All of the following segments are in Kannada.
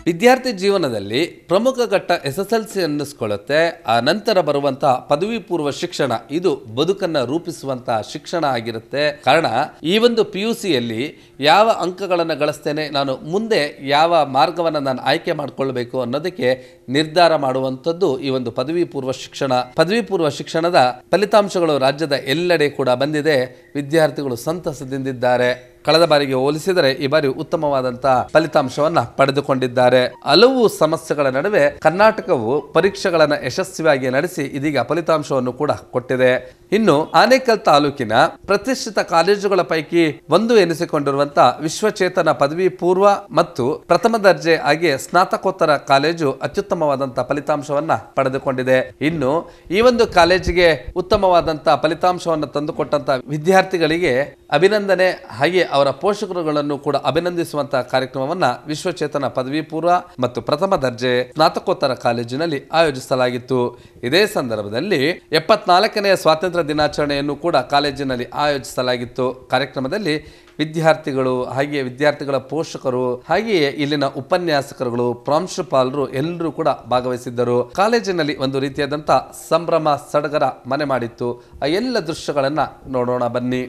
ವಿದ್ಯಾರ್ಥಿ ಜೀವನದಲ್ಲಿ ಪ್ರಮುಖ ಘಟ್ಟ ಎಸ್ ಎಸ್ ಎಲ್ ಸಿ ಅನ್ನಿಸ್ಕೊಳ್ಳುತ್ತೆ ಆ ನಂತರ ಬರುವಂತಹ ಪದವಿ ಪೂರ್ವ ಶಿಕ್ಷಣ ಇದು ಬದುಕನ್ನ ರೂಪಿಸುವಂತಹ ಶಿಕ್ಷಣ ಆಗಿರುತ್ತೆ ಕಾರಣ ಈ ಒಂದು ಪಿ ಯು ಸಿಯಲ್ಲಿ ಯಾವ ಅಂಕಗಳನ್ನು ಗಳಿಸ್ತೇನೆ ನಾನು ಮುಂದೆ ಯಾವ ಮಾರ್ಗವನ್ನು ನಾನು ಆಯ್ಕೆ ಮಾಡಿಕೊಳ್ಬೇಕು ಅನ್ನೋದಕ್ಕೆ ನಿರ್ಧಾರ ಮಾಡುವಂಥದ್ದು ಈ ಒಂದು ಪದವಿ ಪೂರ್ವ ಶಿಕ್ಷಣ ಪದವಿ ಪೂರ್ವ ಶಿಕ್ಷಣದ ಫಲಿತಾಂಶಗಳು ರಾಜ್ಯದ ಎಲ್ಲೆಡೆ ಕೂಡ ಬಂದಿದೆ ವಿದ್ಯಾರ್ಥಿಗಳು ಸಂತಸದಿಂದಿದ್ದಾರೆ ಕಳೆದ ಬಾರಿಗೆ ಹೋಲಿಸಿದರೆ ಈ ಬಾರಿ ಉತ್ತಮವಾದಂತ ಫಲಿತಾಂಶವನ್ನ ಪಡೆದುಕೊಂಡಿದ್ದಾರೆ ಹಲವು ಸಮಸ್ಯೆಗಳ ನಡುವೆ ಕರ್ನಾಟಕವು ಪರೀಕ್ಷೆಗಳನ್ನು ಯಶಸ್ವಿಯಾಗಿ ನಡೆಸಿ ಇದೀಗ ಫಲಿತಾಂಶವನ್ನು ಕೂಡ ಕೊಟ್ಟಿದೆ ಇನ್ನು ಆನೇಕಲ್ ತಾಲೂಕಿನ ಪ್ರತಿಷ್ಠಿತ ಕಾಲೇಜುಗಳ ಪೈಕಿ ಒಂದು ಎನಿಸಿಕೊಂಡಿರುವಂತಹ ವಿಶ್ವಚೇತನ ಪದವಿ ಪೂರ್ವ ಮತ್ತು ಪ್ರಥಮ ದರ್ಜೆ ಹಾಗೆ ಸ್ನಾತಕೋತ್ತರ ಕಾಲೇಜು ಅತ್ಯುತ್ತಮವಾದಂತಹ ಫಲಿತಾಂಶವನ್ನ ಪಡೆದುಕೊಂಡಿದೆ ಇನ್ನು ಈ ಒಂದು ಕಾಲೇಜಿಗೆ ಉತ್ತಮವಾದಂತಹ ಫಲಿತಾಂಶವನ್ನು ತಂದುಕೊಟ್ಟಂತ ವಿದ್ಯಾರ್ಥಿಗಳಿಗೆ ಅಭಿನಂದನೆ ಹಾಗೆ ಅವರ ಪೋಷಕರುಗಳನ್ನು ಕೂಡ ಅಭಿನಂದಿಸುವಂತಹ ಕಾರ್ಯಕ್ರಮವನ್ನ ವಿಶ್ವಚೇತನ ಪದವಿ ಪೂರ್ವ ಮತ್ತು ಪ್ರಥಮ ದರ್ಜೆ ಸ್ನಾತಕೋತ್ತರ ಕಾಲೇಜಿನಲ್ಲಿ ಆಯೋಜಿಸಲಾಗಿತ್ತು ಇದೇ ಸಂದರ್ಭದಲ್ಲಿ ಎಪ್ಪತ್ನಾಲ್ಕನೆಯ ಸ್ವಾತಂತ್ರ್ಯ ದಿನಾಚರಣೆಯನ್ನು ಕೂಡ ಕಾಲೇಜಿನಲ್ಲಿ ಆಯೋಜಿಸಲಾಗಿತ್ತು ಕಾರ್ಯಕ್ರಮದಲ್ಲಿ ವಿದ್ಯಾರ್ಥಿಗಳು ಹಾಗೆಯೇ ವಿದ್ಯಾರ್ಥಿಗಳ ಪೋಷಕರು ಹಾಗೆಯೇ ಇಲ್ಲಿನ ಉಪನ್ಯಾಸಕರುಗಳು ಪ್ರಾಂಶುಪಾಲರು ಎಲ್ಲರೂ ಕೂಡ ಭಾಗವಹಿಸಿದ್ದರು ಕಾಲೇಜಿನಲ್ಲಿ ಒಂದು ರೀತಿಯಾದಂತಹ ಸಂಭ್ರಮ ಸಡಗರ ಮನೆ ಮಾಡಿತ್ತು ಆ ಎಲ್ಲ ದೃಶ್ಯಗಳನ್ನ ನೋಡೋಣ ಬನ್ನಿ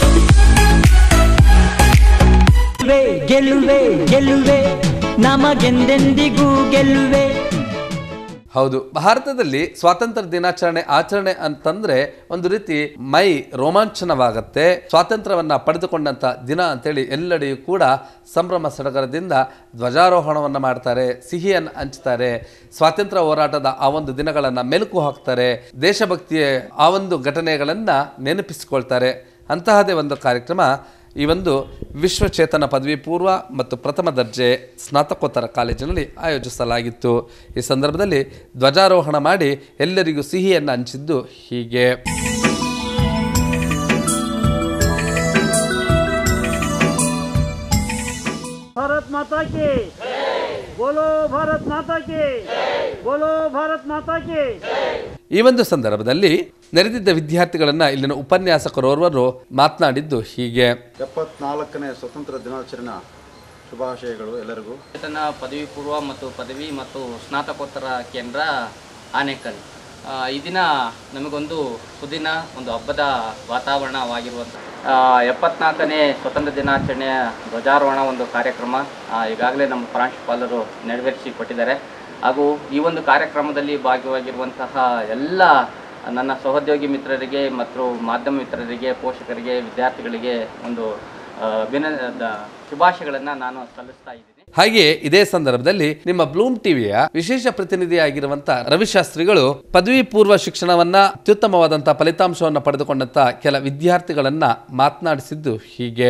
ಗೆಲ್ಲುವೆ ಗೆಲ್ಲುವೆ ಗೆಲ್ಲುವೆ ನಮಗೆಂದೆಂದಿಗೂ ಗೆಲ್ಲುವೆ ಹೌದು ಭಾರತದಲ್ಲಿ ಸ್ವಾತಂತ್ರ್ಯ ದಿನಾಚರಣೆ ಆಚರಣೆ ಅಂತಂದ್ರೆ ಒಂದು ರೀತಿ ಮೈ ರೋಮಾಂಚನವಾಗತ್ತೆ ಸ್ವಾತಂತ್ರ್ಯವನ್ನ ಪಡೆದುಕೊಂಡಂತ ದಿನ ಅಂತೇಳಿ ಎಲ್ಲೆಡೆಯೂ ಕೂಡ ಸಂಭ್ರಮ ಸಡಗರದಿಂದ ಧ್ವಜಾರೋಹಣವನ್ನ ಮಾಡ್ತಾರೆ ಸಿಹಿಯನ್ನು ಹಂಚ್ತಾರೆ ಸ್ವಾತಂತ್ರ್ಯ ಹೋರಾಟದ ಆ ಒಂದು ದಿನಗಳನ್ನ ಮೆಲುಕು ಹಾಕ್ತಾರೆ ದೇಶಭಕ್ತಿಯ ಆ ಒಂದು ಘಟನೆಗಳನ್ನ ನೆನಪಿಸಿಕೊಳ್ತಾರೆ ಅಂತಹದೇ ಒಂದು ಕಾರ್ಯಕ್ರಮ ಈ ಒಂದು ವಿಶ್ವಚೇತನ ಪದವಿ ಪೂರ್ವ ಮತ್ತು ಪ್ರಥಮ ದರ್ಜೆ ಸ್ನಾತಕೋತ್ತರ ಕಾಲೇಜಿನಲ್ಲಿ ಆಯೋಜಿಸಲಾಗಿತ್ತು ಈ ಸಂದರ್ಭದಲ್ಲಿ ಧ್ವಜಾರೋಹಣ ಮಾಡಿ ಎಲ್ಲರಿಗೂ ಸಿಹಿಯನ್ನು ಹಂಚಿದ್ದು ಹೀಗೆ भारत माता की बोलो भारत माता की बोलो भारत माता की ಈ ಒಂದು ಸಂದರ್ಭದಲ್ಲಿ ನೆರೆದಿದ್ದ ವಿದ್ಯಾರ್ಥಿಗಳನ್ನ ಇಲ್ಲಿನ ಉಪನ್ಯಾಸಕರೋರ್ವರು ಮಾತನಾಡಿದ್ದು ಹೀಗೆ ಎಪ್ಪತ್ನಾಲ್ಕನೇ ಸ್ವತಂತ್ರ ದಿನಾಚರಣೆ ಶುಭಾಶಯಗಳು ಎಲ್ಲರಿಗೂ ವೇತನ ಪದವಿ ಪೂರ್ವ ಮತ್ತು ಪದವಿ ಮತ್ತು ಸ್ನಾತಕೋತ್ತರ ಕೇಂದ್ರ ಆನೇಕಲ್ ಆ, ಈ ದಿನ ನಮಗೊಂದು ಸುದಿನ ಒಂದು ಹಬ್ಬದ ವಾತಾವರಣವಾಗಿರುವಂಥ ಎಪ್ಪತ್ನಾಲ್ಕನೇ ಸ್ವತಂತ್ರ ದಿನಾಚರಣೆಯ ಧ್ವಜಾರೋಹಣ ಒಂದು ಕಾರ್ಯಕ್ರಮ ಆ, ಈಗಾಗಲೇ ನಮ್ಮ ಪ್ರಾಂಶುಪಾಲರು ನೆರವೇರಿಸಿ ಕೊಟ್ಟಿದ್ದಾರೆ ಹಾಗೂ ಈ ಒಂದು ಕಾರ್ಯಕ್ರಮದಲ್ಲಿ ಭಾಗವಾಗಿರುವಂತಹ ಎಲ್ಲ ನನ್ನ ಸಹೋದ್ಯೋಗಿ ಮಿತ್ರರಿಗೆ ಮತ್ತು ಮಾಧ್ಯಮ ಮಿತ್ರರಿಗೆ ಪೋಷಕರಿಗೆ ವಿದ್ಯಾರ್ಥಿಗಳಿಗೆ ಒಂದು ಆ, ಅಭಿನ ದ- ಶುಭಾಶಯಗಳನ್ನು ನಾನು ಸಲ್ಲಿಸ್ತಾ ಇದ್ದೀನಿ ಹಾಗೆಯೇ ಇದೇ ಸಂದರ್ಭದಲ್ಲಿ ನಿಮ್ಮ ಬ್ಲೂಮ್ ಟಿವಿಯ ವಿಶೇಷ ಪ್ರತಿನಿಧಿಯಾಗಿರುವಂತ ರವಿಶಾಸ್ತ್ರಿಗಳು ಪದವಿ ಪೂರ್ವ ಶಿಕ್ಷಣವನ್ನ ಅತ್ಯುತ್ತಮವಾದಂತಹ ಫಲಿತಾಂಶವನ್ನ ಪಡೆದುಕೊಂಡಂತ ಕೆಲ ವಿದ್ಯಾರ್ಥಿಗಳನ್ನ ಮಾತನಾಡಿಸಿದ್ದು ಹೀಗೆ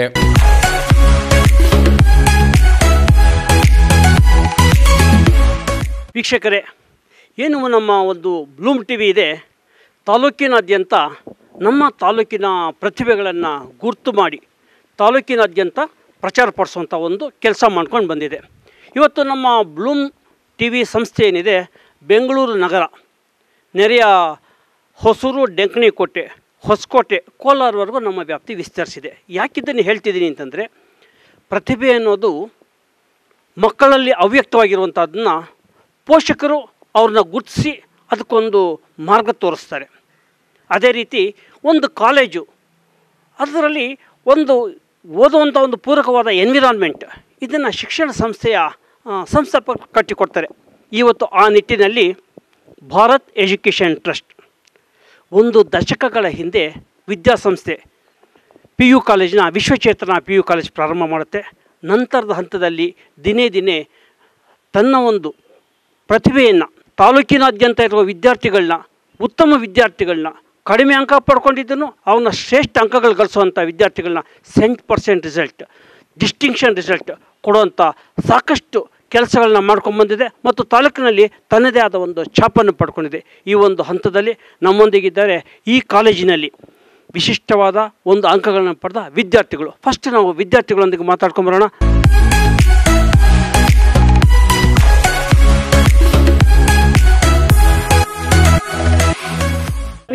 ವೀಕ್ಷಕರೇ ಏನು ನಮ್ಮ ಒಂದು ಬ್ಲೂಮ್ ಟಿ ವಿ ಇದೆ ತಾಲೂಕಿನಾದ್ಯಂತ ನಮ್ಮ ತಾಲೂಕಿನ ಪ್ರತಿಭೆಗಳನ್ನು ಗುರ್ತು ಮಾಡಿ ತಾಲೂಕಿನಾದ್ಯಂತ ಪ್ರಚಾರ ಪಡಿಸುವಂಥ ಒಂದು ಕೆಲಸ ಮಾಡ್ಕೊಂಡು ಬಂದಿದೆ ಇವತ್ತು ನಮ್ಮ ಬ್ಲೂಮ್ ಟಿ ವಿ ಸಂಸ್ಥೆ ಏನಿದೆ ಬೆಂಗಳೂರು ನಗರ ನೆರೆಯ ಹೊಸೂರು ಡೆಂಕಣಿಕೋಟೆ ಹೊಸಕೋಟೆ ಕೋಲಾರವರೆಗೂ ನಮ್ಮ ವ್ಯಾಪ್ತಿ ವಿಸ್ತರಿಸಿದೆ ಯಾಕಿದ್ದನ್ನು ಹೇಳ್ತಿದ್ದೀನಿ ಅಂತಂದರೆ ಪ್ರತಿಭೆ ಅನ್ನೋದು ಮಕ್ಕಳಲ್ಲಿ ಅವ್ಯಕ್ತವಾಗಿರುವಂಥದ್ದನ್ನ ಪೋಷಕರು ಅವ್ರನ್ನ ಗುರುತಿಸಿ ಅದಕ್ಕೊಂದು ಮಾರ್ಗ ತೋರಿಸ್ತಾರೆ ಅದೇ ರೀತಿ ಒಂದು ಕಾಲೇಜು ಅದರಲ್ಲಿ ಒಂದು ಓದುವಂಥ ಒಂದು ಪೂರಕವಾದ ಎನ್ವಿರಾನ್ಮೆಂಟ್ ಇದನ್ನು ಶಿಕ್ಷಣ ಸಂಸ್ಥೆಯ ಆ, ಸಂಸ್ಥಾಪಕರು ಕಟ್ಟಿಕೊಡ್ತಾರೆ ಇವತ್ತು ಆ ನಿಟ್ಟಿನಲ್ಲಿ ಭಾರತ್ ಎಜುಕೇಷನ್ ಟ್ರಸ್ಟ್ ಒಂದು ದಶಕಗಳ ಹಿಂದೆ ವಿದ್ಯಾಸಂಸ್ಥೆ ಪಿ ಯು ಕಾಲೇಜಿನ ವಿಶ್ವಚೇತನ ಪಿ ಯು ಕಾಲೇಜ್ ಪ್ರಾರಂಭ ಮಾಡುತ್ತೆ ನಂತರದ ಹಂತದಲ್ಲಿ ದಿನೇ ದಿನೇ ತನ್ನ ಒಂದು ಪ್ರತಿಭೆಯನ್ನು ತಾಲೂಕಿನಾದ್ಯಂತ ಇರುವ ವಿದ್ಯಾರ್ಥಿಗಳನ್ನ ಉತ್ತಮ ವಿದ್ಯಾರ್ಥಿಗಳನ್ನ ಕಡಿಮೆ ಅಂಕ ಪಡ್ಕೊಂಡಿದ್ದನು ಅವನ ಶ್ರೇಷ್ಠ ಅಂಕಗಳು ಗಳಿಸುವಂಥ ವಿದ್ಯಾರ್ಥಿಗಳನ್ನ cent percent result distinction result ಕೊಡುವಂಥ ಸಾಕಷ್ಟು ಕೆಲಸಗಳನ್ನ ಮಾಡ್ಕೊಂಡ್ಬಂದಿದೆ ಮತ್ತು ತಾಲೂಕಿನಲ್ಲಿ ತನ್ನದೇ ಆದ ಒಂದು ಛಾಪನ್ನು ಪಡ್ಕೊಂಡಿದೆ ಈ ಒಂದು ಹಂತದಲ್ಲಿ ನಮ್ಮೊಂದಿಗಿದ್ದಾರೆ ಈ ಕಾಲೇಜಿನಲ್ಲಿ ವಿಶಿಷ್ಟವಾದ ಒಂದು ಅಂಕಗಳನ್ನು ಪಡೆದ ವಿದ್ಯಾರ್ಥಿಗಳು ಫಸ್ಟ್ ನಾವು ವಿದ್ಯಾರ್ಥಿಗಳೊಂದಿಗೆ ಮಾತಾಡ್ಕೊಂಬರೋಣ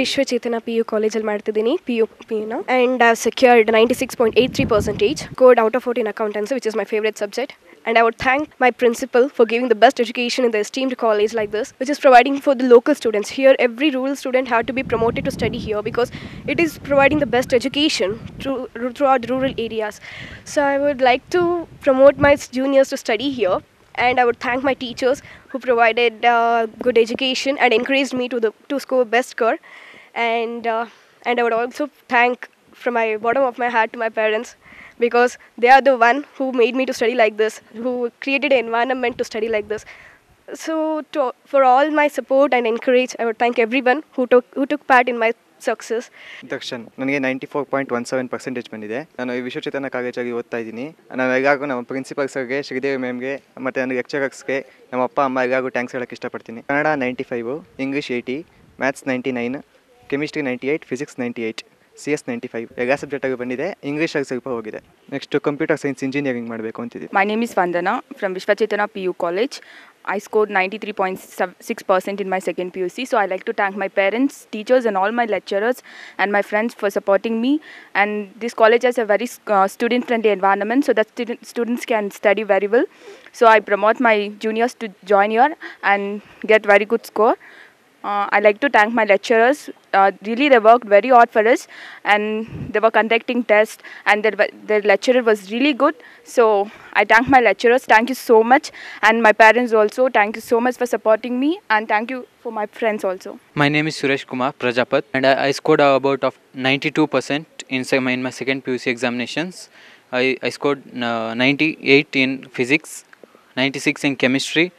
ವಿಶ್ವ ಚೇತನ ಪಿ ಯು ಕಾಲೇಜಲ್ಲಿ ಮಾಡ್ತಿದ್ದೀನಿ ಪಿ ಯು ಪಿ ನ and I secured ninety six point eight three percentage code out of fourteen accountancy which is my favourite subject and I would thank my principal for giving the best education in the esteemed college like this, which is providing for the local students. Here, every rural student had to be promoted to study here because it is providing the best education through, throughout rural areas. So I would like to promote my juniors to study here. And I would thank my teachers who provided uh, good education and encouraged me to the to score best score. And uh, and I would also thank from my bottom of my heart to my parents because they are the one who made me to study like this, who created an environment to study like this. So to, for all my support and encourage, I would thank everyone who took who took part in my success. Dakshan ನನಗೆ ninety four point one seven percentage ಬಂದಿದೆ ನಾನು ಈ ವಿಶ್ವಚೇತನ ಕಾಲೇಜಾಗಿ ಓದ್ತಾ ಇದ್ದೀನಿ ನಾನು ಎಲ್ಲರಿಗೂ ನಮ್ಮ ಪ್ರಿನ್ಸಿಪಲ್ ಸರ್ಗೆ ಶ್ರೀದೇವಿ ಮ್ಯಾಮ್ಗೆ ಮತ್ತು ನನ್ನ ಲೆಕ್ಚರರ್ಸ್ಗೆ ನಮ್ಮ ಅಪ್ಪ ಅಮ್ಮ ಎಲ್ಲರಿಗೂ ಟ್ಯಾಂಕ್ಸ್ ಹೇಳೋಕ್ಕೆ ಇಷ್ಟಪಡ್ತೀನಿ Kannada ninety five English eighty maths ninety nine chemistry ninety eight physics ninety eight C S ninety five ಎಲ್ಲ ಸಬ್ಜೆಕ್ಟಾಗಿ ಬಂದಿದೆ ಇಂಗ್ಲೀಷಾಗಿ ಸ್ವಲ್ಪ ಹೋಗಿದೆ ನೆಕ್ಸ್ಟ್ ಕಂಪ್ಯೂಟರ್ ಸೈನ್ಸ್ ಇಂಜಿನಿಯರಿಂಗ್ ಮಾಡಬೇಕು ಅಂತಿದ್ದೀನಿ My name is Vandana from Vishwachetana PU College. I scored 93.6% in my second PUC. So I like to thank my parents, teachers, and all my lecturers and my friends for supporting me. And this college has a very uh, student-friendly environment, so that student, students can study very well. So I promote my juniors to join here and get very good score. Uh, I like to thank my lecturers. Uh, really, they worked very hard for us, and they were conducting tests, and their their lecturer was really good. So I thank my lecturers. Thank you so much, and my parents also. Thank you so much for supporting me, and thank you for my friends also. My name is Suresh Kumar Prajapat, and I, I scored about of 92% in, se- in my second PUC examinations. I, I scored uh, 98 in physics, 96 in chemistry,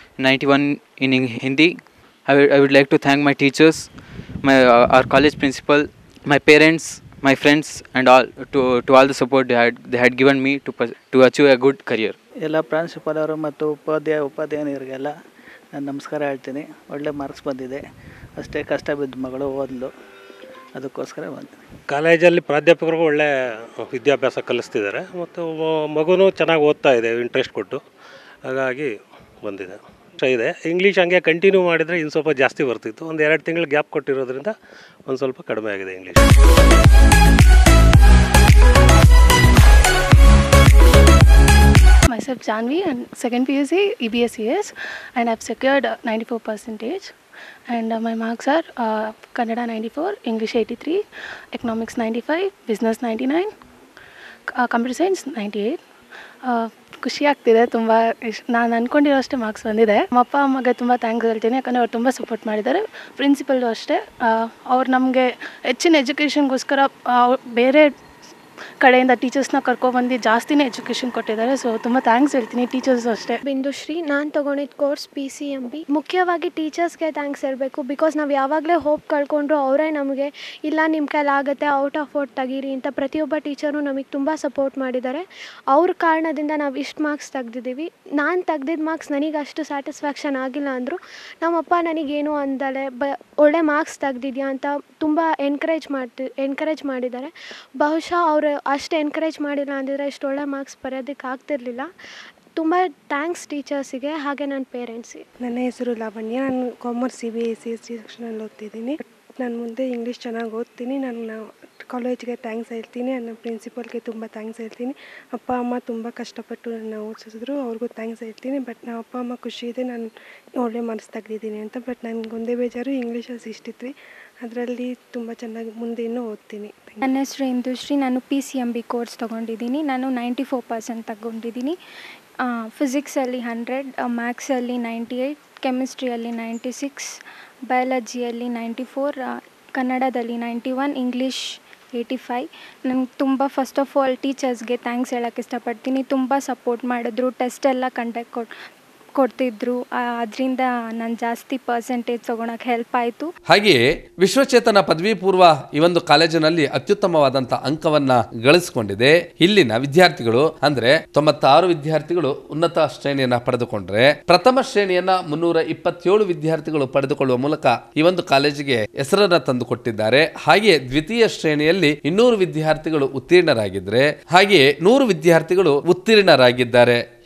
91 in Eng- Hindi. I would, I would like to thank my teachers, my uh, our college principal, my parents, my friends, and all to, to all the support they had they had given me to pers- to achieve a good career. ಎಲ್ಲ ಪ್ರಾಂಶುಪಾಲರು ಮತ್ತು ಉಪಾಧ್ಯಾಯ ಉಪಾಧ್ಯಾಯನಿಯರಿಗೆಲ್ಲ ನಾನು ನಮಸ್ಕಾರ ಹೇಳ್ತೀನಿ ಒಳ್ಳೆ ಮಾರ್ಕ್ಸ್ ಬಂದಿದೆ ಅಷ್ಟೇ ಕಷ್ಟ ಬಿದ್ದ ಮಗಳು ಓದಲು ಅದಕ್ಕೋಸ್ಕರ ಬಂದೆ ಕಾಲೇಜಲ್ಲಿ ಪ್ರಾಧ್ಯಾಪಕರು ಒಳ್ಳೆ ವಿದ್ಯಾಭ್ಯಾಸ ಕಲಿಸ್ತಿದ್ದಾರೆ ಮತ್ತು ಮಗುನೂ ಚೆನ್ನಾಗಿ ಓದ್ತಾ ಇದೆ ಇಂಟ್ರೆಸ್ಟ್ ಕೊಟ್ಟು ಹಾಗಾಗಿ ಬಂದಿದೆ ಇಷ್ಟ ಇದೆ ಇಂಗ್ಲೀಷ್ ಹಂಗೆ ಕಂಟಿನ್ಯೂ ಮಾಡಿದರೆ ಇನ್ನು ಸ್ವಲ್ಪ ಜಾಸ್ತಿ ಬರ್ತಿತ್ತು ಒಂದು ಎರಡು ತಿಂಗಳು ಗ್ಯಾಪ್ ಕೊಟ್ಟಿರೋದ್ರಿಂದ ಒಂದು ಸ್ವಲ್ಪ ಕಡಿಮೆ ಆಗಿದೆ English Myself Janvi and second PUC EBSES and I've secured uh, 94 percentage and uh, my marks are uh, Kannada 94, English 83, Economics 95, Business 99, uh, Computer Science 98. Uh, ಖುಷಿ ಆಗ್ತಿದೆ ತುಂಬ ಇಷ್ಟು ನಾನು ಅಂದ್ಕೊಂಡಿರೋಷ್ಟೇ ಮಾರ್ಕ್ಸ್ ಬಂದಿದೆ ನಮ್ಮ ಅಪ್ಪ ಅಮ್ಮಗೆ ತುಂಬ ಥ್ಯಾಂಕ್ಸ್ ಹೇಳ್ತೀನಿ ಯಾಕಂದರೆ ಅವ್ರು ತುಂಬ ಸಪೋರ್ಟ್ ಮಾಡಿದ್ದಾರೆ ಪ್ರಿನ್ಸಿಪಲ್ಲು ಅಷ್ಟೇ ಅವ್ರು ನಮಗೆ ಹೆಚ್ಚಿನ ಎಜುಕೇಷನ್ಗೋಸ್ಕರ ಬೇರೆ ಕಡೆಯಿಂದ ಟೀಚರ್ಸ್ನ ಕರ್ಕೊಬಂದು ಜಾಸ್ತಿನೇ ಎಜುಕೇಷನ್ ಕೊಟ್ಟಿದ್ದಾರೆ ಸೊ ತುಂಬ ಥ್ಯಾಂಕ್ಸ್ ಹೇಳ್ತೀನಿ ಟೀಚರ್ಸ್ ಅಷ್ಟೇ ಬಿಂದುಶ್ರೀ ನಾನು ತೊಗೊಂಡಿದ್ದ course P C M B ಮುಖ್ಯವಾಗಿ ಟೀಚರ್ಸ್ಗೆ ಥ್ಯಾಂಕ್ಸ್ ಹೇಳಬೇಕು ಬಿಕಾಸ್ ನಾವು ಯಾವಾಗಲೇ ಹೋಪ್ ಕಳ್ಕೊಂಡ್ರು ಅವರೇ ನಮಗೆ ಇಲ್ಲ ನಿಮ್ಮ ಕೈಲಾಗುತ್ತೆ ಔಟ್ ಆಫ್ ಔಟ್ ತೆಗೀರಿ ಅಂತ ಪ್ರತಿಯೊಬ್ಬ ಟೀಚರು ನಮಗೆ ತುಂಬ ಸಪೋರ್ಟ್ ಮಾಡಿದ್ದಾರೆ ಅವ್ರ ಕಾರಣದಿಂದ ನಾವು ಇಷ್ಟು ಮಾರ್ಕ್ಸ್ ತೆಗ್ದಿದ್ದೀವಿ ನಾನು ತೆಗ್ದಿದ್ದ ಮಾರ್ಕ್ಸ್ ನನಗೆ ಅಷ್ಟು ಸ್ಯಾಟಿಸ್ಫ್ಯಾಕ್ಷನ್ ಆಗಿಲ್ಲ ಅಂದರು ನಮ್ಮಪ್ಪ ನನಗೇನು ಅಂದಲೆ ಬ ಒಳ್ಳೆ ಮಾರ್ಕ್ಸ್ ತೆಗ್ದಿದ್ಯಾ ಅಂತ ತುಂಬ ಎನ್ಕರೇಜ್ ಮಾಡ್ತಿ ಎನ್ಕರೇಜ್ ಮಾಡಿದ್ದಾರೆ ಬಹುಶಃ ಅವರು ಅಷ್ಟು ಎನ್ಕರೇಜ್ ಮಾಡಿಲ್ಲ ಅಂದಿದ್ರೆ ಇಷ್ಟು ಒಳ್ಳೆ ಮಾರ್ಕ್ಸ್ ಬರೆಯೋದಕ್ಕೆ ಆಗ್ತಿರ್ಲಿಲ್ಲ ತುಂಬ ಥ್ಯಾಂಕ್ಸ್ ಟೀಚರ್ಸಿಗೆ ಹಾಗೆ ನನ್ನ ಪೇರೆಂಟ್ಸಿಗೆ ನನ್ನ ಹೆಸರು ಲಾವಣ್ಯ ನಾನು commerce C B S C S T ಸೆಕ್ಷನಲ್ಲಿ ಓದ್ತಿದ್ದೀನಿ ನಾನು ಮುಂದೆ ಇಂಗ್ಲೀಷ್ ಚೆನ್ನಾಗಿ ಓದ್ತೀನಿ ನಾನು ನಾವು ಕಾಲೇಜ್ಗೆ ಥ್ಯಾಂಕ್ಸ್ ಹೇಳ್ತೀನಿ ನನ್ನ ಪ್ರಿನ್ಸಿಪಲ್ಗೆ ತುಂಬ ಥ್ಯಾಂಕ್ಸ್ ಹೇಳ್ತೀನಿ ಅಪ್ಪ ಅಮ್ಮ ತುಂಬ ಕಷ್ಟಪಟ್ಟು ನನ್ನ ಓದಿಸಿದ್ರು ಅವ್ರಿಗೂ ಥ್ಯಾಂಕ್ಸ್ ಹೇಳ್ತೀನಿ ಬಟ್ ನಮ್ಮ ಅಪ್ಪ ಅಮ್ಮ ಖುಷಿ ಇದೆ ನಾನು ಒಳ್ಳೆ ಮಾರ್ಕ್ಸ್ ತೆಗ್ದಿದ್ದೀನಿ ಅಂತ ಬಟ್ ನನಗೆ ಒಂದೇ ಬೇಜಾರು ಇಂಗ್ಲೀಷಲ್ಲಿ ಸಿಕ್ಸ್ಟಿ ಅದರಲ್ಲಿ ತುಂಬ ಚೆನ್ನಾಗಿ ಮುಂದೆ ಇನ್ನೂ ಓದ್ತೀನಿ ನನ್ನ ಹೆಸರು ಇಂದುಶ್ರೀ ನಾನು P C M B course ತೊಗೊಂಡಿದ್ದೀನಿ ನಾನು ನೈಂಟಿ ಫೋರ್ ಪರ್ಸೆಂಟ್ ತಗೊಂಡಿದ್ದೀನಿ ಫಿಸಿಕ್ಸಲ್ಲಿ ಹಂಡ್ರೆಡ್ ಮ್ಯಾಥ್ಸಲ್ಲಿ ನೈಂಟಿ ಏಯ್ಟ್ ಕೆಮಿಸ್ಟ್ರಿಯಲ್ಲಿ ನೈಂಟಿ ಸಿಕ್ಸ್ ಬಯಾಲಜಿಯಲ್ಲಿ ನೈಂಟಿ ಫೋರ್ ಕನ್ನಡದಲ್ಲಿ ninety one English eighty five ನನಗೆ ತುಂಬ ಫಸ್ಟ್ ಆಫ್ ಆಲ್ ಟೀಚರ್ಸ್ಗೆ ಥ್ಯಾಂಕ್ಸ್ ಹೇಳೋಕ್ಕೆ ಇಷ್ಟಪಡ್ತೀನಿ ತುಂಬ ಸಪೋರ್ಟ್ ಮಾಡಿದ್ರು ಟೆಸ್ಟ್ ಎಲ್ಲ ಕಂಡಕ್ಟ್ ಕೊಟ್ಟು ಕೊಡ್ತಿದ್ರು ಅದರಿಂದ ನಾನು ಜಾಸ್ತಿ ಪರ್ಸೆಂಟೇಜ್ ತೊಗೊಳಕ್ಕೆ ಹೆಲ್ಪ್ ಆಯಿತು ಹಾಗೆಯೇ ವಿಶ್ವಚೇತನ ಪದವಿ ಪೂರ್ವ ಈ ಒಂದು ಕಾಲೇಜಿನಲ್ಲಿ ಅತ್ಯುತ್ತಮವಾದಂತಹ ಅಂಕವನ್ನ ಗಳಿಸಿಕೊಂಡಿದೆ ಇಲ್ಲಿನ ವಿದ್ಯಾರ್ಥಿಗಳು ಅಂದ್ರೆ ತೊಂಬತ್ತಾರು ವಿದ್ಯಾರ್ಥಿಗಳು ಉನ್ನತ ಶ್ರೇಣಿಯನ್ನ ಪಡೆದುಕೊಂಡ್ರೆ ಪ್ರಥಮ ಶ್ರೇಣಿಯನ್ನ ಮುನ್ನೂರ ಇಪ್ಪತ್ತೇಳು ವಿದ್ಯಾರ್ಥಿಗಳು ಪಡೆದುಕೊಳ್ಳುವ ಮೂಲಕ ಈ ಒಂದು ಕಾಲೇಜಿಗೆ ಹೆಸರನ್ನ ತಂದುಕೊಟ್ಟಿದ್ದಾರೆ ಹಾಗೆಯೇ ದ್ವಿತೀಯ ಶ್ರೇಣಿಯಲ್ಲಿ ಇನ್ನೂರು ವಿದ್ಯಾರ್ಥಿಗಳು ಉತ್ತೀರ್ಣರಾಗಿದ್ರೆ ಹಾಗೆಯೇ ನೂರು ವಿದ್ಯಾರ್ಥಿಗಳು ಉತ್ತೀರ್ಣರಾಗಿದ್ದಾರೆ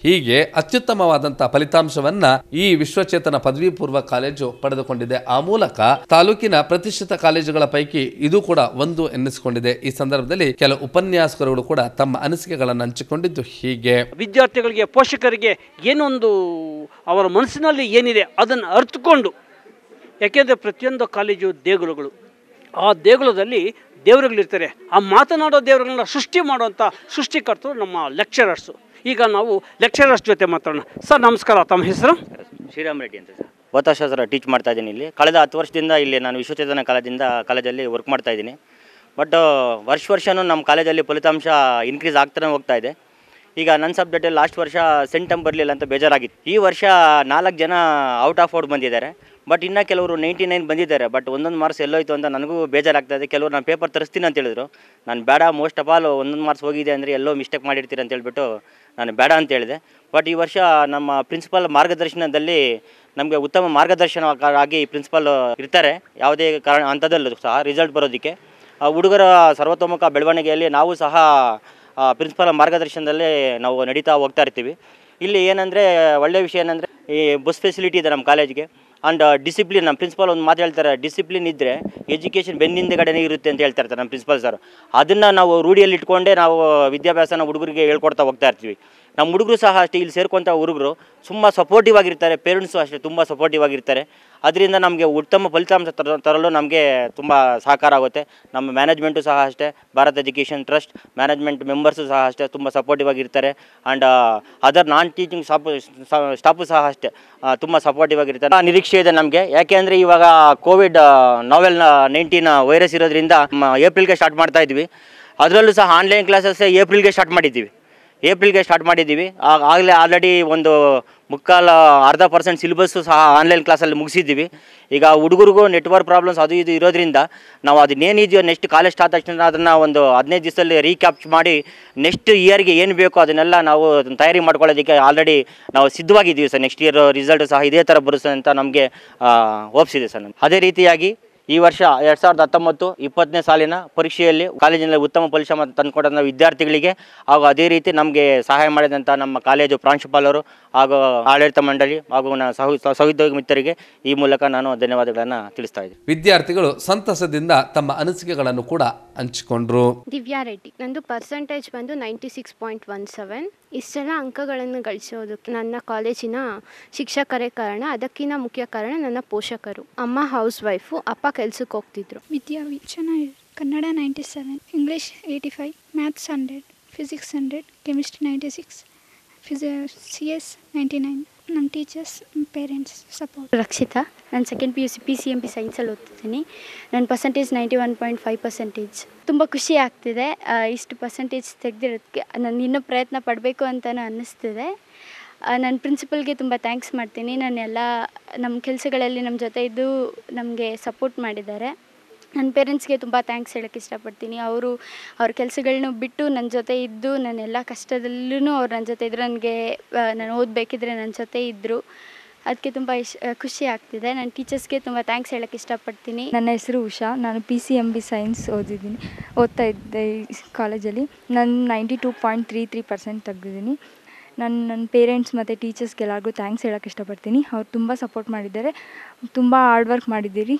ಹೀಗೆ ಅತ್ಯುತ್ತಮವಾದಂತ ಫಲಿತಾಂಶವನ್ನ ಈ ವಿಶ್ವಚೇತನ ಪದವಿ ಪೂರ್ವ ಕಾಲೇಜು ಪಡೆದುಕೊಂಡಿದೆ ಆ ಮೂಲಕ ತಾಲೂಕಿನ ಪ್ರತಿಷ್ಠಿತ ಕಾಲೇಜುಗಳ ಪೈಕಿ ಇದು ಕೂಡ ಒಂದು ಎನ್ನಿಸಿಕೊಂಡಿದೆ ಈ ಸಂದರ್ಭದಲ್ಲಿ ಕೆಲವು ಉಪನ್ಯಾಸಕರುಗಳು ಕೂಡ ತಮ್ಮ ಅನಿಸಿಕೆಗಳನ್ನು ಹಂಚಿಕೊಂಡಿದ್ದು ಹೀಗೆ ವಿದ್ಯಾರ್ಥಿಗಳಿಗೆ ಪೋಷಕರಿಗೆ ಏನೊಂದು ಅವರ ಮನಸ್ಸಿನಲ್ಲಿ ಏನಿದೆ ಅದನ್ನು ಅರ್ಥಕೊಂಡು ಯಾಕೆಂದರೆ ಪ್ರತಿಯೊಂದು ಕಾಲೇಜು ದೇಗುಲಗಳು ಆ ದೇಗುಲದಲ್ಲಿ ದೇವರುಗಳಿರ್ತಾರೆ ಆ ಮಾತನಾಡೋ ದೇವರುಗಳನ್ನ ಸೃಷ್ಟಿ ಮಾಡುವಂಥ ಸೃಷ್ಟಿಕರ್ತರು ನಮ್ಮ ಲೆಕ್ಚರರ್ಸು ಈಗ ನಾವು ಲೆಕ್ಚರರ್ಸ್ ಜೊತೆ ಮಾತಾಡೋಣ ಸರ್ ನಮಸ್ಕಾರ ತಮ್ಮ ಹೆಸರು ಶ್ರೀರಾಮ್ ರೆಡ್ಡಿ ಅಂತ ಸರ್ ಭೌತಶಾಸ್ತ್ರ ಟೀಚ್ ಮಾಡ್ತಾ ಇದ್ದೀನಿ ಇಲ್ಲಿ ಕಳೆದ ಹತ್ತು ವರ್ಷದಿಂದ ಇಲ್ಲಿ ನಾನು ವಿಶ್ವಚೇತನ ಕಾಲೇಜಿಂದ ಕಾಲೇಜಲ್ಲಿ ವರ್ಕ್ ಮಾಡ್ತಾ ಇದ್ದೀನಿ ಬಟ್ ವರ್ಷ ವರ್ಷವೂ ನಮ್ಮ ಕಾಲೇಜಲ್ಲಿ ಫಲಿತಾಂಶ ಇನ್ಕ್ರೀಸ್ ಆಗ್ತಾನೆ ಹೋಗ್ತಾ ಇದೆ ಈಗ ನನ್ನ ಸಬ್ಜೆಕ್ಟಲ್ಲಿ ಲಾಸ್ಟ್ ವರ್ಷ ಸೆಂಟಮ್ ಬರಲಿಲ್ಲ ಅಂತ ಬೇಜಾರಾಗಿತ್ತು ಈ ವರ್ಷ ನಾಲ್ಕು ಜನ ಔಟ್ ಆಫ್ ಔಟ್ ಬಂದಿದ್ದಾರೆ ಬಟ್ ಇನ್ನು ಕೆಲವರು ನೈಂಟಿ ನೈನ್ ಬಂದಿದ್ದಾರೆ ಬಟ್ ಒಂದೊಂದು ಮಾರ್ಕ್ಸ್ ಎಲ್ಲೋಯ್ತು ಅಂತ ನನಗೂ ಬೇಜಾರಾಗ್ತಾ ಇದೆ ಕೆಲವರು ನಾನು ಪೇಪರ್ ತರಿಸ್ತೀನಿ ಅಂತ ಹೇಳಿದ್ರು ನಾನು ಬೇಡ ಮೋಸ್ಟ್ ಆಫ್ ಆಲ್ ಒಂದೊಂದು ಮಾರ್ಕ್ಸ್ ಹೋಗಿದೆ ಅಂದರೆ ಎಲ್ಲೋ ಮಿಸ್ಟೇಕ್ ಮಾಡಿರ್ತೀರಿ ಅಂತ ಹೇಳ್ಬಿಟ್ಟು ನಾನು ಬೇಡ ಅಂತ ಹೇಳಿದೆ ಬಟ್ ಈ ವರ್ಷ ನಮ್ಮ ಪ್ರಿನ್ಸಿಪಾಲ್ ಮಾರ್ಗದರ್ಶನದಲ್ಲಿ ನಮಗೆ ಉತ್ತಮ ಮಾರ್ಗದರ್ಶನವಾಗಿ ಪ್ರಿನ್ಸಿಪಾಲ್ ಇರ್ತಾರೆ ಯಾವುದೇ ಕಾರಣ ಅಂಥದ್ದಲ್ಲೂ ಸಹ ರಿಸಲ್ಟ್ ಬರೋದಕ್ಕೆ ಆ ಹುಡುಗರ ಸರ್ವತೋಮುಖ ಬೆಳವಣಿಗೆಯಲ್ಲಿ ನಾವು ಸಹ ಪ್ರಿನ್ಸಿಪಾಲ್ ಮಾರ್ಗದರ್ಶನದಲ್ಲೇ ನಾವು ನಡೀತಾ ಹೋಗ್ತಾ ಇರ್ತೀವಿ ಇಲ್ಲಿ ಏನಂದರೆ ಒಳ್ಳೆಯ ವಿಷಯ ಏನಂದರೆ ಈ ಬಸ್ ಫೆಸಿಲಿಟಿ ಇದೆ ನಮ್ಮ ಕಾಲೇಜ್ಗೆ ಆ್ಯಂಡ್ ಡಿಸಿಪ್ಲಿನ್ ನಮ್ಮ ಪ್ರಿನ್ಸಿಪಾಲ್ ಒಂದು ಮಾತು ಹೇಳ್ತಾರೆ ಡಿಸಿಪ್ಲಿನ್ ಇದ್ದರೆ ಎಜುಕೇಷನ್ ಬೆನ್ನಿಂದಗಡೆನೇ ಇರುತ್ತೆ ಅಂತ ಹೇಳ್ತಾ ಇರ್ತಾರೆ ನಮ್ಮ ಪ್ರಿನ್ಸಿಪಾಲ್ ಸರ್ ಅದನ್ನು ನಾವು ರೂಢಿಯಲ್ಲಿ ಇಟ್ಕೊಂಡೇ ನಾವು ವಿದ್ಯಾಭ್ಯಾಸನ ಹುಡುಗರಿಗೆ ಹೇಳ್ಕೊಡ್ತಾ ಹೋಗ್ತಾ ಇರ್ತೀವಿ ನಮ್ಮ ಹುಡುಗರು ಸಹ ಅಷ್ಟೇ ಇಲ್ಲಿ ಸೇರ್ಕೊಂಥ ಹುಡುಗರು ತುಂಬ ಸಪೋರ್ಟಿವ್ ಆಗಿರ್ತಾರೆ ಪೇರೆಂಟ್ಸು ಅಷ್ಟೇ ತುಂಬ ಸಪೋರ್ಟಿವ್ ಆಗಿರ್ತಾರೆ ಅದರಿಂದ ನಮಗೆ ಉತ್ತಮ ಫಲಿತಾಂಶ ತರ ತರಲು ನಮಗೆ ತುಂಬ ಸಹಕಾರ ಆಗುತ್ತೆ ನಮ್ಮ ಮ್ಯಾನೇಜ್ಮೆಂಟು ಸಹ ಅಷ್ಟೇ Bharat education trust management members ಸಹ ಅಷ್ಟೇ ತುಂಬ ಸಪೋರ್ಟಿವ್ ಆಗಿರ್ತಾರೆ and other non teaching staff staff ಸಹ ಅಷ್ಟೇ ತುಂಬ ಸಪೋರ್ಟಿವ್ ಆಗಿರ್ತಾರೆ ಆ ನಿರೀಕ್ಷೆ ಇದೆ ನಮಗೆ ಯಾಕೆ ಅಂದರೆ ಇವಾಗ ಕೋವಿಡ್ ನಾವೆಲ್ ನೈನ್ಟೀನ್ ವೈರಸ್ ಇರೋದ್ರಿಂದ ಏಪ್ರಿಲ್ಗೆ ಸ್ಟಾರ್ಟ್ ಮಾಡ್ತಾ ಇದ್ವಿ ಅದರಲ್ಲೂ ಸಹ ಆನ್ಲೈನ್ ಕ್ಲಾಸಸ್ ಏಪ್ರಿಲ್ಗೆ ಸ್ಟಾರ್ಟ್ ಮಾಡಿದ್ದೀವಿ ಏಪ್ರಿಲ್ಗೆ ಸ್ಟಾರ್ಟ್ ಮಾಡಿದ್ದೀವಿ ಆಗಲೇ ಆಲ್ರೆಡಿ ಒಂದು ಮುಕ್ಕಾಲು ಅರ್ಧ ಪರ್ಸೆಂಟ್ ಸಿಲೆಬಸ್ಸು ಸಹ ಆನ್ಲೈನ್ ಕ್ಲಾಸಲ್ಲಿ ಮುಗಿಸಿದ್ದೀವಿ ಈಗ ಹುಡುಗರಿಗೂ ನೆಟ್ವರ್ಕ್ ಪ್ರಾಬ್ಲಮ್ಸ್ ಅದು ಇದು ಇರೋದ್ರಿಂದ ನಾವು ಅದನ್ನೇನಿದೆಯೋ ನೆಕ್ಸ್ಟ್ ಕಾಲೇಜ್ ಸ್ಟಾರ್ಟ್ ತಕ್ಷಣ ಅದನ್ನು ಒಂದು ಹದಿನೈದು ದಿವಸದಲ್ಲಿ ರೀಕ್ಯಾಪ್ಚ್ ಮಾಡಿ ನೆಕ್ಸ್ಟ್ ಇಯರ್ಗೆ ಏನು ಬೇಕೋ ಅದನ್ನೆಲ್ಲ ನಾವು ಅದನ್ನ ತಯಾರಿ ಮಾಡ್ಕೊಳ್ಳೋದಕ್ಕೆ ಆಲ್ರೆಡಿ ನಾವು ಸಿದ್ಧವಾಗಿದ್ದೀವಿ ಸರ್ ನೆಕ್ಸ್ಟ್ ಇಯರ್ ರಿಸಲ್ಟ್ ಸಹ ಇದೇ ಥರ ಬರುತ್ತೆ ಅಂತ ನಮಗೆ ಹೋಪ್ಸಿದೆ ಸರ್ ನಮ್ಗೆ ಅದೇ ರೀತಿಯಾಗಿ ಈ ವರ್ಷ ಎರಡು ಸಾವಿರದ ಹತ್ತೊಂಬತ್ತು ಇಪ್ಪತ್ತನೇ ಸಾಲಿನ ಪರೀಕ್ಷೆಯಲ್ಲಿ ಕಾಲೇಜಿನಲ್ಲಿ ಉತ್ತಮ ಫಲಿತಾಂಶ ತಂದುಕೊಟ್ಟಂಥ ವಿದ್ಯಾರ್ಥಿಗಳಿಗೆ ಹಾಗೂ ಅದೇ ರೀತಿ ನಮಗೆ ಸಹಾಯ ಮಾಡಿದಂಥ ನಮ್ಮ ಕಾಲೇಜು ಪ್ರಾಂಶುಪಾಲರು ಹಾಗೂ ಆಡಳಿತ ಮಂಡಳಿ ಹಾಗೂ ನನ್ನ ಸಹ ಸಹೋದ್ಯೋಗಿ ಮಿತ್ರರಿಗೆ ಈ ಮೂಲಕ ನಾನು ಧನ್ಯವಾದಗಳನ್ನು ತಿಳಿಸ್ತಾ ಇದ್ದೀನಿ ವಿದ್ಯಾರ್ಥಿಗಳು ಸಂತಸದಿಂದ ತಮ್ಮ ಅನಿಸಿಕೆಗಳನ್ನು ಕೂಡ ಹಂಚಿಕೊಂಡ್ರು ದಿವ್ಯಾ ರೆಡ್ಡಿ ನಂದು ಪರ್ಸೆಂಟೇಜ್ ಬಂದು ninety six point one seven ಇಷ್ಟೆಲ್ಲ ಅಂಕಗಳನ್ನು ಗಳಿಸೋದಕ್ಕೆ ನನ್ನ ಕಾಲೇಜಿನ ಶಿಕ್ಷಕರೇ ಕಾರಣ ಅದಕ್ಕಿಂತ ಮುಖ್ಯ ಕಾರಣ ನನ್ನ ಪೋಷಕರು ಅಮ್ಮ ಹೌಸ್ ವೈಫು ಅಪ್ಪ ಕೆಲ್ಸಕ್ಕೆ ಹೋಗ್ತಿದ್ರು ವಿದ್ಯಾವಿ ಚೆನ್ನಾಗಿದೆ Kannada ninety seven English eighty five maths hundred physics hundred chemistry ninety six ಫಿಸಿ ಸಿ ಎಸ್ ನೈಂಟಿ ನೈನ್ ನಮ್ಮ ಟೀಚರ್ಸ್ ನಮ್ಮ ಪೇರೆಂಟ್ಸ್ ಸಪೋರ್ಟ್ ರಕ್ಷಿತಾ ನಾನು second P U C P C M B ಸೈನ್ಸಲ್ಲಿ ಓದ್ತಿದ್ದೀನಿ ನನ್ನ percentage ninety one point five percentage ತುಂಬ ಖುಷಿ ಆಗ್ತಿದೆ ಆ, ಇಷ್ಟು ಪರ್ಸೆಂಟೇಜ್ ತೆಗೆದಿರೋದಕ್ಕೆ ನಾನು ಇನ್ನೂ ಪ್ರಯತ್ನ ಪಡಬೇಕು ಅಂತಲೂ ಅನ್ನಿಸ್ತಿದೆ ನನ್ನ ಪ್ರಿನ್ಸಿಪಲ್ಗೆ ತುಂಬ ಥ್ಯಾಂಕ್ಸ್ ಮಾಡ್ತೀನಿ ನಾನು ಎಲ್ಲ ನಮ್ಮ ಕೆಲಸಗಳಲ್ಲಿ ನಮ್ಮ ಜೊತೆ ಇದ್ದು ನಮಗೆ ಸಪೋರ್ಟ್ ಮಾಡಿದ್ದಾರೆ ನನ್ನ ಪೇರೆಂಟ್ಸ್ಗೆ ತುಂಬ ಥ್ಯಾಂಕ್ಸ್ ಹೇಳೋಕ್ಕೆ ಇಷ್ಟಪಡ್ತೀನಿ ಅವರು ಅವ್ರ ಕೆಲಸಗಳನ್ನೂ ಬಿಟ್ಟು ನನ್ನ ಜೊತೆ ಇದ್ದು ನನ್ನ ಎಲ್ಲ ಕಷ್ಟದಲ್ಲೂ ಅವ್ರು ನನ್ನ ಜೊತೆ ಇದ್ದರು ನನಗೆ ನಾನು ಓದಬೇಕಿದ್ರೆ ನನ್ನ ಜೊತೆ ಇದ್ದರು ಅದಕ್ಕೆ ತುಂಬ ಇಶ್ ಖುಷಿ ಆಗ್ತಿದೆ ನನ್ನ ಟೀಚರ್ಸ್ಗೆ ತುಂಬ ಥ್ಯಾಂಕ್ಸ್ ಹೇಳೋಕ್ಕೆ ಇಷ್ಟಪಡ್ತೀನಿ ನನ್ನ ಹೆಸರು ಉಷಾ ನಾನು P C M B science ಓದಿದ್ದೀನಿ ಓದ್ತಾ ಇದ್ದೆ ಈ ಕಾಲೇಜಲ್ಲಿ ನಾನು ninety two point three three percent ತೆಗ್ದಿದ್ದೀನಿ ನಾನು ನನ್ನ ಪೇರೆಂಟ್ಸ್ ಮತ್ತು ಟೀಚರ್ಸ್ಗೆಲ್ಲರಿಗೂ ಥ್ಯಾಂಕ್ಸ್ ಹೇಳೋಕ್ಕೆ ಇಷ್ಟಪಡ್ತೀನಿ ಅವ್ರು ತುಂಬ ಸಪೋರ್ಟ್ ಮಾಡಿದ್ದಾರೆ ತುಂಬ ಹಾರ್ಡ್ ವರ್ಕ್ ಮಾಡಿದ್ದೀರಿ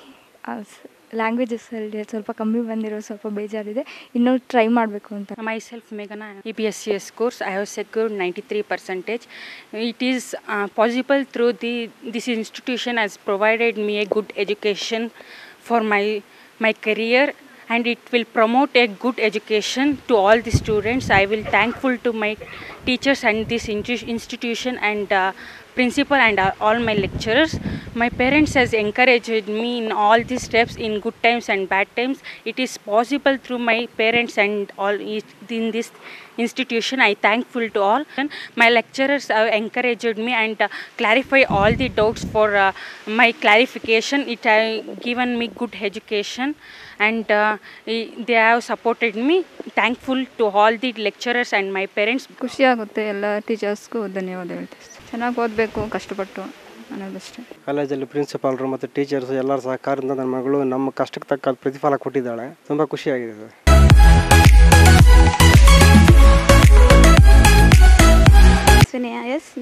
ಲ್ಯಾಂಗ್ವೇಜಸಲ್ಲಿ ಸ್ವಲ್ಪ ಕಮ್ಮಿ ಬಂದಿರೋ ಸ್ವಲ್ಪ ಬೇಜಾರಿದೆ ಇನ್ನೂ ಟ್ರೈ ಮಾಡಬೇಕು ಅಂತ myself Meghana EPSCS course I have secured 93 percentage it is uh, possible through the this institution has provided me a good education for my my career and it will promote a good education to all the students I will thankful to my teachers and this intu- institution and uh, principal and uh, all my lecturers my parents has encouraged me in all these steps in good times and bad times it is possible through my parents and all is- in this institution i thankful to all and my lecturers have encouraged me and uh, clarify all the doubts for uh, my clarification it has given me good education and uh, i- they have supported me thankful to all the lecturers and my parents ಖುಷಿ ಆಗುತ್ತೆ ಎಲ್ಲ ಟೀಚರ್ಸ್ಗೂ ಧನ್ಯವಾದ ಹೇಳ್ತೀನಿ ಚೆನ್ನಾಗಿ ಓದಬೇಕು ಕಷ್ಟಪಟ್ಟು ಅನ್ನೋದಷ್ಟೇ ಕಾಲೇಜಲ್ಲಿ ಪ್ರಿನ್ಸಿಪಾಲ್ರು ಮತ್ತು ಟೀಚರ್ಸ್ ಎಲ್ಲರ ಸಹಕಾರದಿಂದ ನನ್ನ ಮಗಳು ನಮ್ಮ ಕಷ್ಟಕ್ಕೆ ತಕ್ಕ ಪ್ರತಿಫಲ ಕೊಟ್ಟಿದ್ದಾಳೆ ತುಂಬ ಖುಷಿಯಾಗಿದೆ ಸರ್ ವಿನಯ ಎಸ್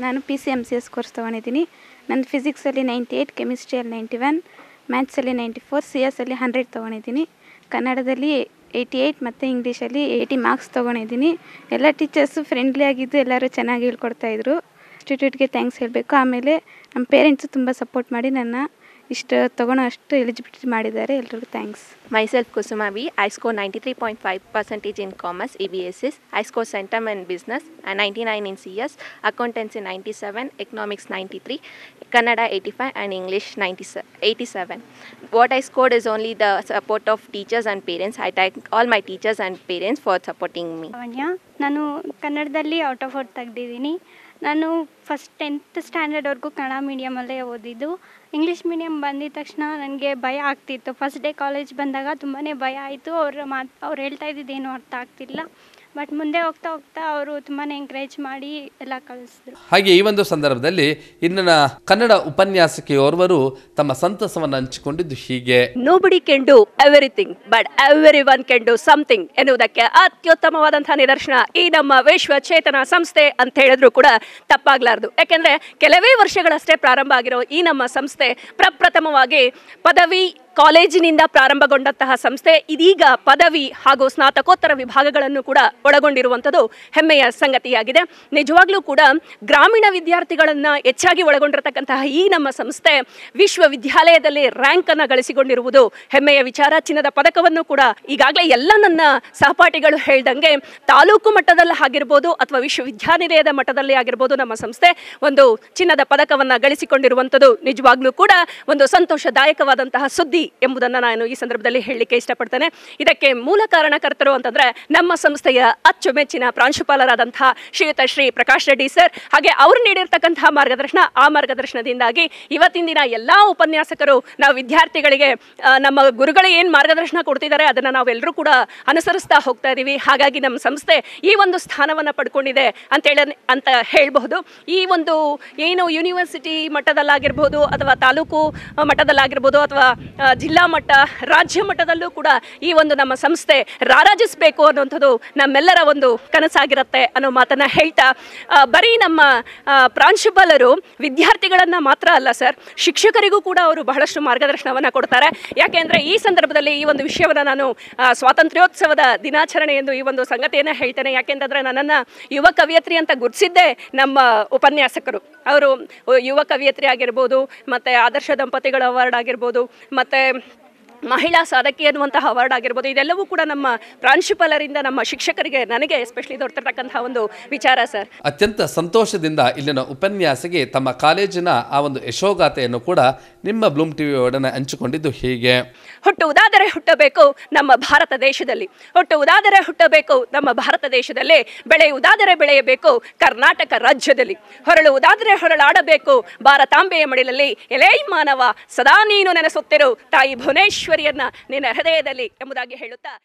ನಾನು P C M C S course ತೊಗೊಂಡಿದ್ದೀನಿ ನನ್ನ ಫಿಸಿಕ್ಸಲ್ಲಿ ನೈಂಟಿ ಏಯ್ಟ್ ಕೆಮಿಸ್ಟ್ರಿಯಲ್ಲಿ ನೈಂಟಿ ಒನ್ ಮ್ಯಾಥ್ಸಲ್ಲಿ ನೈಂಟಿ ಫೋರ್ ಸಿ ಎಸ್ಸಲ್ಲಿ ಹಂಡ್ರೆಡ್ ತೊಗೊಂಡಿದ್ದೀನಿ ಕನ್ನಡದಲ್ಲಿ ಏಯ್ಟಿ ಏಯ್ಟ್ ಮತ್ತು ಇಂಗ್ಲೀಷಲ್ಲಿ ಏಯ್ಟಿ ಮಾರ್ಕ್ಸ್ ತೊಗೊಂಡಿದ್ದೀನಿ ಎಲ್ಲ ಟೀಚರ್ಸು ಫ್ರೆಂಡ್ಲಿ ಆಗಿದ್ದು ಎಲ್ಲರೂ ಚೆನ್ನಾಗಿ ಹೇಳ್ಕೊಡ್ತಾಯಿದ್ರು ಇನ್ಸ್ಟಿಟ್ಯೂಟ್ಗೆ ಥ್ಯಾಂಕ್ಸ್ ಹೇಳಬೇಕು ಆಮೇಲೆ ನಮ್ಮ ಪೇರೆಂಟ್ಸು ತುಂಬ ಸಪೋರ್ಟ್ ಮಾಡಿ ನನ್ನ ಇಷ್ಟು ತೊಗೊಳೋ ಅಷ್ಟು ಎಲಿಜಿಬಿಲಿಟಿ ಮಾಡಿದ್ದಾರೆ ಎಲ್ರಿಗೂ thanks Myself Kusuma B. I score 93.5 percentage in commerce EBSS. I score centum in business and 99 in CS, accountancy 97, economics 93, Kannada 85 and English 97, 87. What I scored is only the support of teachers and parents. I thank all my teachers and parents for supporting me. Lavanya ನಾನು ಕನ್ನಡದಲ್ಲಿ ಔಟ್ ಆಫ್ ಔಟ್ ತೆಗ್ದಿದ್ದೀನಿ ನಾನು ಫಸ್ಟ್ ಟೆಂತ್ ಸ್ಟ್ಯಾಂಡರ್ಡ್ವರೆಗೂ ಕನ್ನಡ ಮೀಡಿಯಮಲ್ಲೇ ಓದಿದ್ದು ಇಂಗ್ಲೀಷ್ ಮೀಡಿಯಮ್ ಬಂದಿದ ತಕ್ಷಣ ನನಗೆ ಭಯ ಆಗ್ತಿತ್ತು ಫಸ್ಟ್ ಡೇ ಕಾಲೇಜ್ ಬಂದಾಗ ತುಂಬಾ ಭಯ ಆಯಿತು ಅವ್ರ ಮಾತು ಅವ್ರು ಹೇಳ್ತಾ ಇದ್ದಿದ್ದೇನು ಅರ್ಥ ಆಗ್ತಿಲ್ಲ ಬಟ್ ಮುಂದೆ ಹೋಗ್ತಾ ಹೋಗ್ತಾ ಅವರು ತುಂಬಾ ಎಂಕರೇಜ್ ಮಾಡಿ ಎಲ್ಲ ಕಳಿಸಿದ್ರು ಹಾಗೆ ಈ ಒಂದು ಸಂದರ್ಭದಲ್ಲಿ ಇನ್ನ ಕನ್ನಡ ಉಪನ್ಯಾಸಕಿಯೋರ್ವರು ತಮ್ಮ ಸಂತಸವನ್ನು ಹಂಚಿಕೊಂಡಿದ್ದು ಹೀಗೆ nobody can do everything but everyone can do something ಎನ್ನುವುದಕ್ಕೆ ಅತ್ಯುತ್ತಮವಾದಂತಹ ನಿದರ್ಶನ ಈ ನಮ್ಮ ವಿಶ್ವ ಚೇತನ ಸಂಸ್ಥೆ ಅಂತ ಹೇಳಿದ್ರು ಕೂಡ ತಪ್ಪಾಗ್ಲಾರ್ದು ಯಾಕೆಂದ್ರೆ ಕೆಲವೇ ವರ್ಷಗಳಷ್ಟೇ ಪ್ರಾರಂಭ ಆಗಿರೋ ಈ ನಮ್ಮ ಸಂಸ್ಥೆ ಪ್ರಪ್ರಥಮವಾಗಿ ಪದವಿ ಕಾಲೇಜಿನಿಂದ ಪ್ರಾರಂಭಗೊಂಡಂತಹ ಸಂಸ್ಥೆ ಇದೀಗ ಪದವಿ ಹಾಗೂ ಸ್ನಾತಕೋತ್ತರ ವಿಭಾಗಗಳನ್ನು ಕೂಡ ಒಳಗೊಂಡಿರುವಂಥದ್ದು ಹೆಮ್ಮೆಯ ಸಂಗತಿಯಾಗಿದೆ ನಿಜವಾಗ್ಲೂ ಕೂಡ ಗ್ರಾಮೀಣ ವಿದ್ಯಾರ್ಥಿಗಳನ್ನು ಹೆಚ್ಚಾಗಿ ಒಳಗೊಂಡಿರತಕ್ಕಂತಹ ಈ ನಮ್ಮ ಸಂಸ್ಥೆ ವಿಶ್ವವಿದ್ಯಾಲಯದಲ್ಲಿ ರ್ಯಾಂಕ್ ಅನ್ನು ಗಳಿಸಿಕೊಂಡಿರುವುದು ಹೆಮ್ಮೆಯ ವಿಚಾರ ಚಿನ್ನದ ಪದಕವನ್ನು ಕೂಡ ಈಗಾಗಲೇ ಎಲ್ಲ ನನ್ನ ಸಹಪಾಠಿಗಳು ಹೇಳ್ದಂಗೆ ತಾಲೂಕು ಮಟ್ಟದಲ್ಲಿ ಆಗಿರ್ಬೋದು ಅಥವಾ ವಿಶ್ವವಿದ್ಯಾನಿಲಯದ ಮಟ್ಟದಲ್ಲಿ ಆಗಿರ್ಬೋದು ನಮ್ಮ ಸಂಸ್ಥೆ ಒಂದು ಚಿನ್ನದ ಪದಕವನ್ನು ಗಳಿಸಿಕೊಂಡಿರುವಂಥದ್ದು ನಿಜವಾಗ್ಲೂ ಕೂಡ ಒಂದು ಸಂತೋಷದಾಯಕವಾದಂತಹ ಸುದ್ದಿ ಎಂಬುದನ್ನು ನಾನು ಈ ಸಂದರ್ಭದಲ್ಲಿ ಹೇಳಲಿಕ್ಕೆ ಇಷ್ಟಪಡ್ತೇನೆ ಇದಕ್ಕೆ ಮೂಲ ಕಾರಣಕರ್ತರು ಅಂತಂದ್ರೆ ನಮ್ಮ ಸಂಸ್ಥೆಯ ಅಚ್ಚುಮೆಚ್ಚಿನ ಪ್ರಾಂಶುಪಾಲರಾದಂತಹ ಶ್ರೀಯುತ ಶ್ರೀ ಪ್ರಕಾಶ್ ರೆಡ್ಡಿ ಸರ್ ಹಾಗೆ ಅವರು ನೀಡಿರ್ತಕ್ಕಂತಹ ಮಾರ್ಗದರ್ಶನ ಆ ಮಾರ್ಗದರ್ಶನದಿಂದಾಗಿ ಇವತ್ತಿನ ದಿನ ಎಲ್ಲಾ ಉಪನ್ಯಾಸಕರು ನಾವು ವಿದ್ಯಾರ್ಥಿಗಳಿಗೆ ಆ, ನಮ್ಮ ಗುರುಗಳು ಏನು ಮಾರ್ಗದರ್ಶನ ಕೊಡ್ತಿದ್ದಾರೆ ಅದನ್ನು ನಾವೆಲ್ಲರೂ ಕೂಡ ಅನುಸರಿಸ್ತಾ ಹೋಗ್ತಾ ಇದ್ದೀವಿ ಹಾಗಾಗಿ ನಮ್ಮ ಸಂಸ್ಥೆ ಈ ಒಂದು ಸ್ಥಾನವನ್ನು ಪಡ್ಕೊಂಡಿದೆ ಅಂತೇಳಿ ಅಂತ ಹೇಳಬಹುದು ಈ ಒಂದು ಏನು ಯೂನಿವರ್ಸಿಟಿ ಮಟ್ಟದಲ್ಲಾಗಿರ್ಬೋದು ಅಥವಾ ತಾಲೂಕು ಆ, ಮಟ್ಟದಲ್ಲಾಗಿರ್ಬೋದು ಅಥವಾ ಆ, ಜಿಲ್ಲಾ ಮಟ್ಟ ರಾಜ್ಯ ಮಟ್ಟದಲ್ಲೂ ಕೂಡ ಈ ಒಂದು ನಮ್ಮ ಸಂಸ್ಥೆ ರಾರಾಜಿಸಬೇಕು ಅನ್ನುವಂಥದ್ದು ನಮ್ಮೆಲ್ಲರ ಒಂದು ಕನಸಾಗಿರುತ್ತೆ ಅನ್ನೋ ಮಾತನ್ನ ಹೇಳ್ತಾ ಆ, ಬರೀ ನಮ್ಮ ಆ, ಪ್ರಾಂಶುಪಾಲರು ವಿದ್ಯಾರ್ಥಿಗಳನ್ನ ಮಾತ್ರ ಅಲ್ಲ ಸರ್ ಶಿಕ್ಷಕರಿಗೂ ಕೂಡ ಅವರು ಬಹಳಷ್ಟು ಮಾರ್ಗದರ್ಶನವನ್ನು ಕೊಡ್ತಾರೆ ಯಾಕೆಂದ್ರೆ ಈ ಸಂದರ್ಭದಲ್ಲಿ ಈ ಒಂದು ವಿಷಯವನ್ನು ನಾನು ಆ, ಸ್ವಾತಂತ್ರ್ಯೋತ್ಸವದ ದಿನಾಚರಣೆ ಎಂದು ಈ ಒಂದು ಸಂಗತಿಯನ್ನು ಹೇಳ್ತೇನೆ ಯಾಕೆಂತಂದ್ರೆ ನನ್ನನ್ನು ಯುವ ಕವಿಯತ್ರಿ ಅಂತ ಗುರುತಿಸಿದ್ದೇ ನಮ್ಮ ಉಪನ್ಯಾಸಕರು ಅವರು ಯುವ ಕವಿಯತ್ರಿ ಆಗಿರ್ಬೋದು ಮತ್ತು ಆದರ್ಶ ದಂಪತಿಗಳ ಅವಾರ್ಡ್ ಆಗಿರ್ಬೋದು ಮತ್ತು ಮಹಿಳಾ ಸಾಧಕಿ ಅನ್ನುವಂತಹ ಅವಾರ್ಡ್ ಆಗಿರ್ಬೋದು ಇದೆಲ್ಲವೂ ಕೂಡ ನಮ್ಮ ಪ್ರಾಂಶುಪಾಲರಿಂದ ನಮ್ಮ ಶಿಕ್ಷಕರಿಗೆ ನನಗೆ ಎಸ್ಪೆಷಲಿ ದೊರೆತಿರ್ತಕ್ಕಂತಹ ಒಂದು ವಿಚಾರ ಸರ್ ಅತ್ಯಂತ ಸಂತೋಷದಿಂದ ಇಲ್ಲಿನ ಉಪನ್ಯಾಸಗೆ ತಮ್ಮ ಕಾಲೇಜಿನ ಆ ಒಂದು ಯಶೋಗಾಥೆಯನ್ನು ಕೂಡ ನಿಮ್ಮ ಬ್ಲೂಮ್ ಟಿವಿ ಒಡನೆ ಹಂಚಿಕೊಂಡಿದ್ದು ಹೀಗೆ ಹುಟ್ಟುವುದಾದರೆ ಹುಟ್ಟಬೇಕು ನಮ್ಮ ಭಾರತ ದೇಶದಲ್ಲಿ ಹುಟ್ಟುವುದಾದರೆ ಹುಟ್ಟಬೇಕು ನಮ್ಮ ಭಾರತ ದೇಶದಲ್ಲಿ ಬೆಳೆಯುವುದಾದರೆ ಬೆಳೆಯಬೇಕು ಕರ್ನಾಟಕ ರಾಜ್ಯದಲ್ಲಿ ಹೊರಳುವುದಾದರೆ ಹೊರಳಾಡಬೇಕು ಭಾರತಾಂಬೆಯ ಮಡಿಲಲ್ಲಿ ಎಲೇ ಮಾನವ ಸದಾ ನೀನು ನೆನೆಸುತ್ತಿರು ತಾಯಿ ಭುವನೇಶ್ವರಿಯನ್ನ ನಿನ್ನ ಹೃದಯದಲ್ಲಿ ಎಂಬುದಾಗಿ ಹೇಳುತ್ತಾ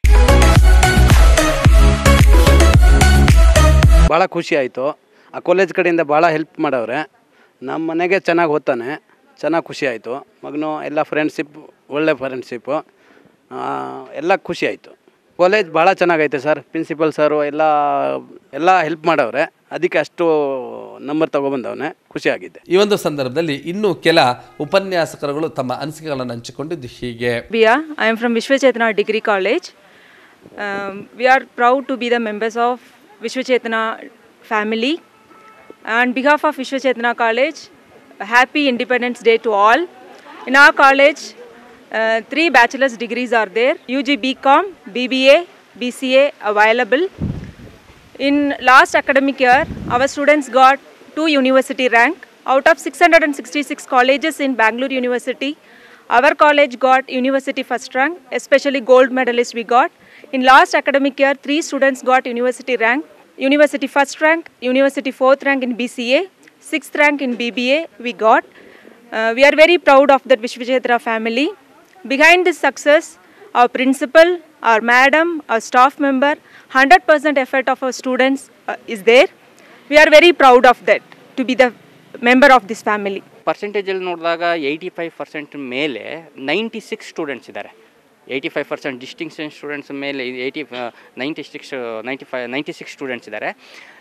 ಭಾಳ ಖುಷಿ ಆಯಿತು ಆ ಕಾಲೇಜ್ ಕಡೆಯಿಂದ ಭಾಳ ಹೆಲ್ಪ್ ಮಾಡವ್ರೆ ನಮ್ಮ ಮನೆಗೆ ಚೆನ್ನಾಗಿ ಓದ್ತಾನೆ ಚೆನ್ನಾಗಿ ಖುಷಿ ಆಯಿತು ಮಗನು ಎಲ್ಲ ಫ್ರೆಂಡ್ಶಿಪ್ ಒಳ್ಳೆ ಫ್ರೆಂಡ್ಶಿಪ್ಪು ಎಲ್ಲ ಖುಷಿ ಆಯಿತು ಕಾಲೇಜ್ ಭಾಳ ಚೆನ್ನಾಗೈತೆ ಸರ್ ಪ್ರಿನ್ಸಿಪಲ್ ಸರು ಎಲ್ಲ ಎಲ್ಲ ಹೆಲ್ಪ್ ಮಾಡವ್ರೆ ಅದಕ್ಕೆ ಅಷ್ಟು ನಂಬರ್ ತೊಗೊಬಂದವನೆ ಖುಷಿಯಾಗಿದೆ ಈ ಒಂದು ಸಂದರ್ಭದಲ್ಲಿ ಇನ್ನು ಕೆಲ ಉಪನ್ಯಾಸಕರುಗಳು ತಮ್ಮ ಅನಿಸಿಕೆಗಳನ್ನು ಹಂಚಿಕೊಂಡಿದ್ದು ಹೀಗೆ Bia. I am from Vishwachetana Degree College. Um, we are proud to be the members of Vishwachetana family. On behalf of Vishwachetana College, a happy Independence Day to all. In our college, uh, three bachelor's degrees are there UG BCom, BBA, BCA available. In last academic year, our students got two university rank. Out of 666 colleges in Bangalore University, our college got university first rank, especially gold medalist we got. In last academic year, three students got university rank, university first rank, university fourth rank in BCA, sixth rank in BBA we got. Uh, we are very proud of that Vishwachetara family. Behind this success, our principal, our madam, our staff member, 100% effort of our students uh, is there. We are very proud of that to be the member of this family. ಪರ್ಸೆಂಟೇಜಲ್ಲಿ ನೋಡಿದಾಗ ಏಯ್ಟಿ ಫೈವ್ ಪರ್ಸೆಂಟ್ ಮೇಲೆ ನೈಂಟಿ ಸಿಕ್ಸ್ ಸ್ಟೂಡೆಂಟ್ಸ್ ಇದ್ದಾರೆ eighty five percent distinction students ಮೇಲೆ eighty ninety six ninety five ninety six students ಇದ್ದಾರೆ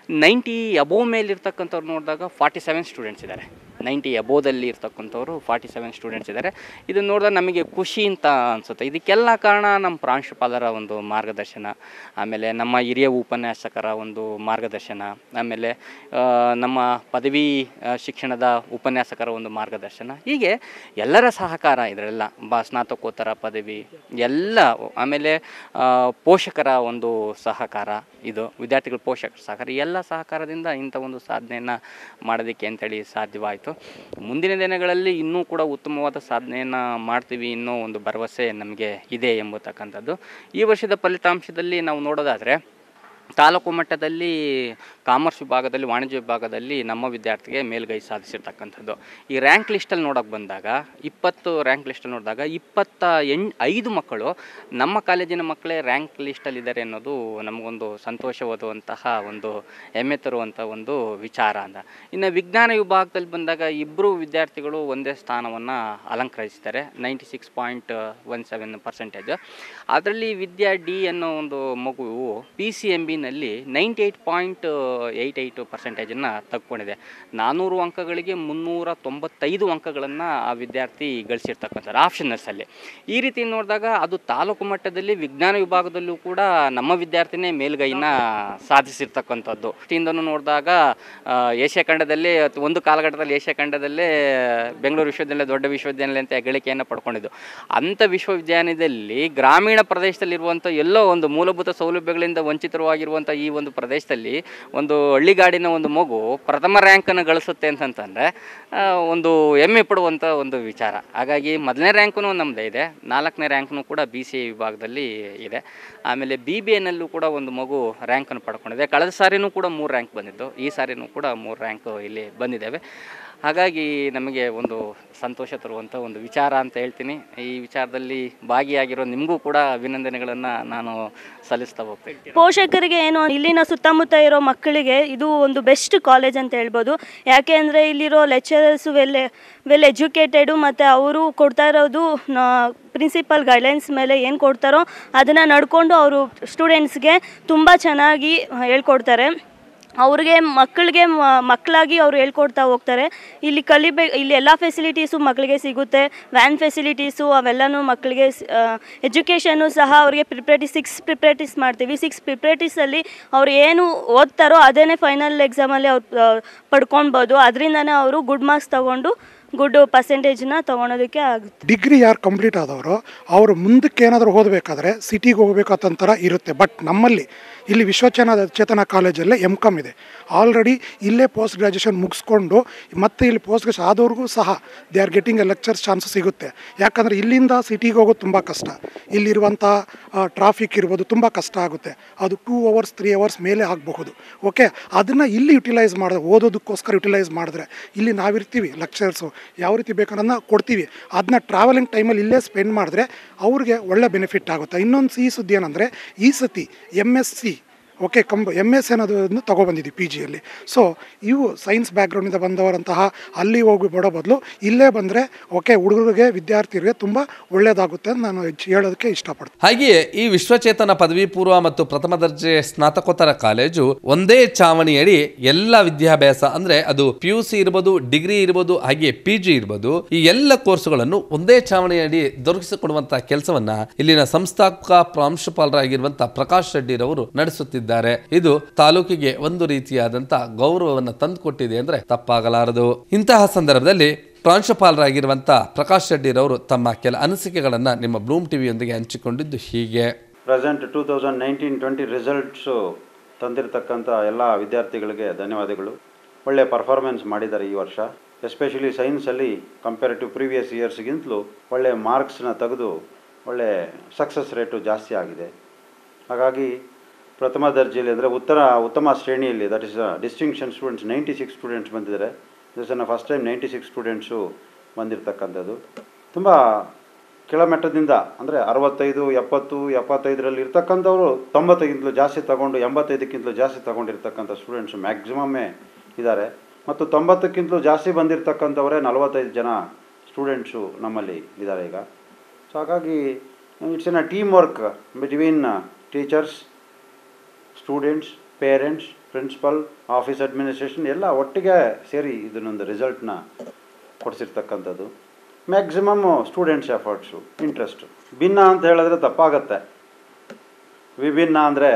ನೈಂಟಿ ಅಬೋವ್ ಮೇಲೆ ಇರ್ತಕ್ಕಂಥವ್ರು ನೋಡಿದಾಗ ಫಾರ್ಟಿ ಸೆವೆನ್ ಸ್ಟೂಡೆಂಟ್ಸ್ ಇದ್ದಾರೆ ನೈಂಟಿ ಅಬೋದಲ್ಲಿ ಇರ್ತಕ್ಕಂಥವ್ರು ಫಾರ್ಟಿ ಸೆವೆನ್ ಸ್ಟೂಡೆಂಟ್ಸ್ ಇದ್ದಾರೆ ಇದನ್ನು ನೋಡಿದಾಗ ನಮಗೆ ಖುಷಿ ಅಂತ ಅನಿಸುತ್ತೆ ಇದಕ್ಕೆಲ್ಲ ಕಾರಣ ನಮ್ಮ ಪ್ರಾಂಶುಪಾಲರ ಒಂದು ಮಾರ್ಗದರ್ಶನ ಆಮೇಲೆ ನಮ್ಮ ಹಿರಿಯ ಉಪನ್ಯಾಸಕರ ಒಂದು ಮಾರ್ಗದರ್ಶನ ಆಮೇಲೆ ಆ, ನಮ್ಮ ಪದವಿ ಆ, ಶಿಕ್ಷಣದ ಉಪನ್ಯಾಸಕರ ಒಂದು ಮಾರ್ಗದರ್ಶನ ಹೀಗೆ ಎಲ್ಲರ ಸಹಕಾರ ಇದರೆಲ್ಲ ಬಾ ಸ್ನಾತಕೋತ್ತರ ಪದವಿ ಎಲ್ಲ ಆಮೇಲೆ ಆ, ಪೋಷಕರ ಒಂದು ಸಹಕಾರ ಇದು ವಿದ್ಯಾರ್ಥಿಗಳ ಪೋಷಕರ ಸಹಕಾರ ಈ ಎಲ್ಲ ಸಹಕಾರದಿಂದ ಇಂಥ ಒಂದು ಸಾಧನೆಯನ್ನು ಮಾಡೋದಕ್ಕೆ ಅಂತೇಳಿ ಸಾಧ್ಯವಾಯಿತು ಮುಂದಿನ ದಿನಗಳಲ್ಲಿ ಇನ್ನೂ ಕೂಡ ಉತ್ತಮವಾದ ಸಾಧನೆಯನ್ನು ಮಾಡ್ತೀವಿ ಅನ್ನೋ ಒಂದು ಭರವಸೆ ನಮಗೆ ಇದೆ ಎಂಬತಕ್ಕಂಥದ್ದು ಈ ವರ್ಷದ ಫಲಿತಾಂಶದಲ್ಲಿ ನಾವು ನೋಡೋದಾದರೆ ತಾಲೂಕು ಮಟ್ಟದಲ್ಲಿ ಕಾಮರ್ಸ್ ವಿಭಾಗದಲ್ಲಿ ವಾಣಿಜ್ಯ ವಿಭಾಗದಲ್ಲಿ ನಮ್ಮ ವಿದ್ಯಾರ್ಥಿಗೆ ಮೇಲ್ಗೈ ಸಾಧಿಸಿರ್ತಕ್ಕಂಥದ್ದು ಈ ರ್ಯಾಂಕ್ ಲಿಸ್ಟಲ್ಲಿ ನೋಡೋಕೆ ಬಂದಾಗ ಇಪ್ಪತ್ತು ರ್ಯಾಂಕ್ ಲಿಸ್ಟಲ್ಲಿ ನೋಡಿದಾಗ ಇಪ್ಪತ್ತ ಎಂಟು ಐದು ಮಕ್ಕಳು ನಮ್ಮ ಕಾಲೇಜಿನ ಮಕ್ಕಳೇ ರ್ಯಾಂಕ್ ಲಿಸ್ಟಲ್ಲಿದ್ದಾರೆ ಅನ್ನೋದು ನಮಗೊಂದು ಸಂತೋಷವಾದಂತಹ ಒಂದು ಹೆಮ್ಮೆ ತರುವಂಥ ಒಂದು ವಿಚಾರ ಅಂತ ಇನ್ನು ವಿಜ್ಞಾನ ವಿಭಾಗದಲ್ಲಿ ಬಂದಾಗ ಇಬ್ಬರು ವಿದ್ಯಾರ್ಥಿಗಳು ಒಂದೇ ಸ್ಥಾನವನ್ನು ಅಲಂಕರಿಸಿದ್ದಾರೆ ninety six point one seven percentage ಅದರಲ್ಲಿ ವಿದ್ಯಾ ಡಿ ಅನ್ನೋ ಒಂದು ಮಗುವು ಪಿ ಸಿ ಎಮ್ ಬಿನಲ್ಲಿ ninety eight point eight eight ಪರ್ಸೆಂಟೇಜನ್ನು ತಗೊಂಡಿದೆ ನಾನ್ನೂರು ಅಂಕಗಳಿಗೆ ಮುನ್ನೂರ ತೊಂಬತ್ತೈದು ಅಂಕಗಳನ್ನು ಆ ವಿದ್ಯಾರ್ಥಿ ಗಳಿಸಿರ್ತಕ್ಕಂಥದ್ದು ಆಪ್ಷನಲ್ಸಲ್ಲಿ ಈ ರೀತಿ ನೋಡಿದಾಗ ಅದು ತಾಲೂಕು ಮಟ್ಟದಲ್ಲಿ ವಿಜ್ಞಾನ ವಿಭಾಗದಲ್ಲೂ ಕೂಡ ನಮ್ಮ ವಿದ್ಯಾರ್ಥಿನೇ ಮೇಲ್ಗೈನ ಸಾಧಿಸಿರ್ತಕ್ಕಂಥದ್ದು ದೃಷ್ಟಿಯಿಂದನೂ ನೋಡಿದಾಗ ಆ, ಏಷ್ಯಾ ಖಂಡದಲ್ಲಿ ಅಥವಾ ಒಂದು ಕಾಲಘಟ್ಟದಲ್ಲಿ ಏಷ್ಯಾ ಖಂಡದಲ್ಲೇ ಬೆಂಗಳೂರು ವಿಶ್ವವಿದ್ಯಾಲಯ ದೊಡ್ಡ ವಿಶ್ವವಿದ್ಯಾಲಯ ಅಂತ ಗಳಿಕೆಯನ್ನು ಪಡ್ಕೊಂಡಿದ್ದು ಅಂಥ ವಿಶ್ವವಿದ್ಯಾಲಯದಲ್ಲಿ ಗ್ರಾಮೀಣ ಪ್ರದೇಶದಲ್ಲಿರುವಂಥ ಎಲ್ಲೋ ಒಂದು ಮೂಲಭೂತ ಸೌಲಭ್ಯಗಳಿಂದ ವಂಚಿತವಾಗಿರುವಂಥ ಈ ಒಂದು ಪ್ರದೇಶದಲ್ಲಿ ಒಂದು ಹಳ್ಳಿಗಾಡಿನ ಒಂದು ಮಗು ಪ್ರಥಮ ರ್ಯಾಂಕನ್ನು ಗಳಿಸುತ್ತೆ ಅಂತಂತಂದರೆ ಆ, ಒಂದು ಹೆಮ್ಮೆ ಪಡುವಂಥ ಒಂದು ವಿಚಾರ ಹಾಗಾಗಿ ಮೊದಲನೇ ರ್ಯಾಂಕು ನಮ್ಮದೇ ಇದೆ ನಾಲ್ಕನೇ ರ್ಯಾಂಕ್ನು ಕೂಡ ಬಿ ಸಿ ಎ ವಿಭಾಗದಲ್ಲಿ ಇದೆ ಆಮೇಲೆ ಬಿ ಬಿ ಎನಲ್ಲೂ ಕೂಡ ಒಂದು ಮಗು ರ್ಯಾಂಕನ್ನು ಪಡ್ಕೊಂಡಿದೆ ಕಳೆದ ಸಾರಿನೂ ಕೂಡ ಮೂರು ರ್ಯಾಂಕ್ ಬಂದಿದ್ದು ಈ ಸಾರಿನೂ ಕೂಡ ಮೂರು ರ್ಯಾಂಕ್ ಇಲ್ಲಿ ಬಂದಿದ್ದಾವೆ ಹಾಗಾಗಿ ನಮಗೆ ಒಂದು ಸಂತೋಷ ತರುವಂಥ ಒಂದು ವಿಚಾರ ಅಂತ ಹೇಳ್ತೀನಿ ಈ ವಿಚಾರದಲ್ಲಿ ಭಾಗಿಯಾಗಿರೋ ನಿಮಗೂ ಕೂಡ ಅಭಿನಂದನೆಗಳನ್ನು ನಾನು ಸಲ್ಲಿಸ್ತಾ ಹೋಗ್ತೀನಿ ಪೋಷಕರಿಗೆ ಏನು ಇಲ್ಲಿನ ಸುತ್ತಮುತ್ತ ಇರೋ ಮಕ್ಕಳಿಗೆ ಇದು ಒಂದು ಬೆಸ್ಟ್ ಕಾಲೇಜ್ ಅಂತ ಹೇಳ್ಬೋದು ಯಾಕೆ ಅಂದರೆ ಇಲ್ಲಿರೋ ಲೆಕ್ಚರರ್ಸು ವೆಲ್ ವೆಲ್ ಎಜುಕೇಟೆಡು ಮತ್ತು ಅವರು ಕೊಡ್ತಾ ಇರೋದು ಪ್ರಿನ್ಸಿಪಲ್ ಗೈಡ್ಲೈನ್ಸ್ ಮೇಲೆ ಏನು ಕೊಡ್ತಾರೋ ಅದನ್ನು ನಡ್ಕೊಂಡು ಅವರು ಸ್ಟೂಡೆಂಟ್ಸ್ಗೆ ತುಂಬ ಚೆನ್ನಾಗಿ ಹೇಳ್ಕೊಡ್ತಾರೆ ಅವ್ರಿಗೆ ಮಕ್ಕಳಿಗೆ ಮಕ್ಕಳಾಗಿ ಅವ್ರು ಹೇಳ್ಕೊಡ್ತಾ ಹೋಗ್ತಾರೆ ಇಲ್ಲಿ ಕಲಿಬೇ ಇಲ್ಲಿ ಎಲ್ಲ ಫೆಸಿಲಿಟೀಸು ಮಕ್ಕಳಿಗೆ ಸಿಗುತ್ತೆ ವ್ಯಾನ್ ಫೆಸಿಲಿಟೀಸು ಅವೆಲ್ಲನೂ ಮಕ್ಕಳಿಗೆ ಎಜುಕೇಷನ್ನು ಸಹ ಅವರಿಗೆ ಪ್ರಿಪ್ರೇಟಿಸ್ ಸಿಕ್ಸ್ ಪ್ರಿಪ್ರೇಟಿಸ್ ಮಾಡ್ತೀವಿ ಸಿಕ್ಸ್ ಪ್ರಿಪ್ರೇಟಿಸಲ್ಲಿ ಅವ್ರು ಏನು ಓದ್ತಾರೋ ಅದೇ ಫೈನಲ್ ಎಕ್ಸಾಮಲ್ಲಿ ಅವ್ರು ಆ, ಪಡ್ಕೊಳ್ಬೋದು ಅದರಿಂದನೇ ಅವರು ಗುಡ್ ಮಾರ್ಕ್ಸ್ ತೊಗೊಂಡು ಗುಡ್ ಪರ್ಸೆಂಟೇಜ್ನ ತೊಗೊಳೋದಕ್ಕೆ ಆಗುತ್ತೆ ಡಿಗ್ರಿ ಯಾರು ಕಂಪ್ಲೀಟ್ ಆದವರು ಅವರು ಮುಂದಕ್ಕೆ ಏನಾದರೂ ಓದಬೇಕಾದ್ರೆ ಸಿಟಿಗೆ ಹೋಗ್ಬೇಕಂತರ ಇರುತ್ತೆ ಬಟ್ ನಮ್ಮಲ್ಲಿ ಇಲ್ಲಿ ವಿಶ್ವಚೇನ ಚೇತನ ಕಾಲೇಜಲ್ಲೇ ಎಮ್ ಕಾಮ್ ಇದೆ ಆಲ್ರೆಡಿ ಇಲ್ಲೇ ಪೋಸ್ಟ್ ಗ್ರ್ಯಾಜುಯೇಷನ್ ಮುಗಿಸ್ಕೊಂಡು ಮತ್ತೆ ಇಲ್ಲಿ ಪೋಸ್ಟ್ ಗ್ರಾಜುಯೇಷನ್ ಆದವ್ರಿಗೂ ಸಹ they are getting a lecturers chances ಸಿಗುತ್ತೆ ಯಾಕಂದರೆ ಇಲ್ಲಿಂದ ಸಿಟಿಗೆ ಹೋಗೋದು ತುಂಬ ಕಷ್ಟ ಇಲ್ಲಿರುವಂಥ ಟ್ರಾಫಿಕ್ ಇರ್ಬೋದು ತುಂಬ ಕಷ್ಟ ಆಗುತ್ತೆ ಅದು ಟೂ ಅವರ್ಸ್ ತ್ರೀ ಅವರ್ಸ್ ಮೇಲೆ ಆಗಬಹುದು ಓಕೆ ಅದನ್ನು ಇಲ್ಲಿ ಯುಟಿಲೈಸ್ ಮಾಡಿದ್ರೆ ಓದೋದಕ್ಕೋಸ್ಕರ ಯುಟಿಲೈಸ್ ಮಾಡಿದ್ರೆ ಇಲ್ಲಿ ನಾವಿರ್ತೀವಿ ಲೆಕ್ಚರ್ಸು ಯಾವ ರೀತಿ ಬೇಕನ್ನೋದನ್ನ ಕೊಡ್ತೀವಿ ಅದನ್ನ ಟ್ರಾವೆಲಿಂಗ್ ಟೈಮಲ್ಲಿ ಇಲ್ಲೇ ಸ್ಪೆಂಡ್ ಮಾಡಿದ್ರೆ ಅವ್ರಿಗೆ ಒಳ್ಳೆ ಬೆನಿಫಿಟ್ ಆಗುತ್ತೆ ಇನ್ನೊಂದು ಸಿಹಿ ಸುದ್ದಿ ಏನಂದರೆ ಈ ಸತಿ ಎಮ್ ಎಸ್ ಸಿ ಓಕೆ ಕಂಬ ಎಮ್ ಎಸ್ ಅನ್ನೋದನ್ನು ತೊಗೊಬಂದಿದ್ವಿ ಪಿ ಜಿಯಲ್ಲಿ ಸೊ ಇವು ಸೈನ್ಸ್ ಬ್ಯಾಕ್ಗ್ರೌಂಡಿಂದ ಬಂದವರಂತಹ ಅಲ್ಲಿ ಹೋಗಿ ಬಿಡೋ ಬದಲು ಇಲ್ಲೇ ಬಂದರೆ ಓಕೆ ಹುಡುಗರಿಗೆ ವಿದ್ಯಾರ್ಥಿಗಳಿಗೆ ತುಂಬ ಒಳ್ಳೆಯದಾಗುತ್ತೆ ಅಂತ ನಾನು ಹೆಚ್ಚು ಹೇಳೋದಕ್ಕೆ ಇಷ್ಟಪಡ್ತೀನಿ ಹಾಗೆಯೇ ಈ ವಿಶ್ವಚೇತನ ಪದವಿ ಪೂರ್ವ ಮತ್ತು ಪ್ರಥಮ ದರ್ಜೆ ಸ್ನಾತಕೋತ್ತರ ಕಾಲೇಜು ಒಂದೇ ಚಾವಣಿಯಡಿ ಎಲ್ಲ ವಿದ್ಯಾಭ್ಯಾಸ ಅಂದ್ರೆ ಅದು ಪಿ ಯು ಸಿ ಇರ್ಬೋದು ಡಿಗ್ರಿ ಇರ್ಬೋದು ಹಾಗೆ ಪಿ ಜಿ ಇರ್ಬೋದು ಈ ಎಲ್ಲ ಕೋರ್ಸ್ಗಳನ್ನು ಒಂದೇ ಚಾವಣಿಯಡಿ ದೊರಕಿಸಿಕೊಡುವಂತಹ ಕೆಲಸವನ್ನ ಇಲ್ಲಿನ ಸಂಸ್ಥಾಪಕ ಪ್ರಾಂಶುಪಾಲರಾಗಿರುವಂತಹ ಪ್ರಕಾಶ್ ರೆಡ್ಡಿರವರು ನಡೆಸುತ್ತಿದ್ದಾರೆ ಇದು ತಾಲೂಕಿಗೆ ಒಂದು ರೀತಿಯಾದಂತ ಗೌರವವನ್ನು ತಂದುಕೊಟ್ಟಿದೆ ಅಂದ್ರೆ ತಪ್ಪಾಗಲಾರದು ಇಂತಹ ಸಂದರ್ಭದಲ್ಲಿ ಪ್ರಾಂಶುಪಾಲರಾಗಿರುವಂತ ಪ್ರಕಾಶ್ ರೆಡ್ಡಿರವರು ತಮ್ಮ ಕೆಲ ಅನಿಸಿಕೆಗಳನ್ನ ನಿಮ್ಮ ಬ್ಲೂಮ್ ಟಿವಿಯೊಂದಿಗೆ ಹಂಚಿಕೊಂಡಿದ್ದು ಹೀಗೆ present two thousand nineteen twenty results ತಂದಿರತಕ್ಕಂಥ ಎಲ್ಲ ವಿದ್ಯಾರ್ಥಿಗಳಿಗೆ ಧನ್ಯವಾದಗಳು ಒಳ್ಳೆ ಪರ್ಫಾರ್ಮೆನ್ಸ್ ಮಾಡಿದ್ದಾರೆ ಈ ವರ್ಷ ಎಸ್ಪೆಷಲಿ ಸೈನ್ಸಲ್ಲಿ ಕಂಪೇರಿಟಿವ್ ಪ್ರೀವಿಯಸ್ ಇಯರ್ಸ್ಗಿಂತಲೂ ಒಳ್ಳೆ ಮಾರ್ಕ್ಸ್ನ ತೆಗೆದು ಒಳ್ಳೆ ಸಕ್ಸಸ್ ರೇಟು ಜಾಸ್ತಿ ಆಗಿದೆ ಹಾಗಾಗಿ ಪ್ರಥಮ ದರ್ಜೆಯಲ್ಲಿ ಅಂದರೆ ಉತ್ತರ ಉತ್ತಮ ಶ್ರೇಣಿಯಲ್ಲಿ that is distinction students ninety six students ಬಂದಿದ್ದಾರೆ ದಿಸ್ ಅನ್ನ first time ninety six students ಬಂದಿರತಕ್ಕಂಥದ್ದು ತುಂಬ ಕೆಳಮಟ್ಟದಿಂದ ಅಂದರೆ ಅರವತ್ತೈದು ಎಪ್ಪತ್ತು ಎಪ್ಪತ್ತೈದರಲ್ಲಿ ಇರ್ತಕ್ಕಂಥವ್ರು ತೊಂಬತ್ತೈದಕ್ಕಿಂತಲೂ ಜಾಸ್ತಿ ತಗೊಂಡು ಎಂಬತ್ತೈದಕ್ಕಿಂತಲೂ ಜಾಸ್ತಿ ತಗೊಂಡಿರ್ತಕ್ಕಂಥ ಸ್ಟೂಡೆಂಟ್ಸ್ ಮ್ಯಾಕ್ಸಿಮಮ್ಮೇ ಇದ್ದಾರೆ ಮತ್ತು ತೊಂಬತ್ತಕ್ಕಿಂತಲೂ ಜಾಸ್ತಿ ಬಂದಿರತಕ್ಕಂಥವರೇ ನಲವತ್ತೈದು ಜನ ಸ್ಟೂಡೆಂಟ್ಸು ನಮ್ಮಲ್ಲಿ ಇದ್ದಾರೆ ಈಗ ಸೊ ಹಾಗಾಗಿ it's in a team work between teachers students parents principal office administration ಎಲ್ಲ ಒಟ್ಟಿಗೆ ಸೇರಿ ಇದನ್ನೊಂದು ರಿಸಲ್ಟ್ನ ಕೊಡಿಸಿರ್ತಕ್ಕಂಥದ್ದು ಮ್ಯಾಕ್ಸಿಮಮ್ ಸ್ಟೂಡೆಂಟ್ಸ್ ಎಫರ್ಟ್ಸು ಇಂಟ್ರೆಸ್ಟು ಭಿನ್ನ ಅಂತ ಹೇಳಿದ್ರೆ ತಪ್ಪಾಗತ್ತೆ ವಿಭಿನ್ನ ಅಂದರೆ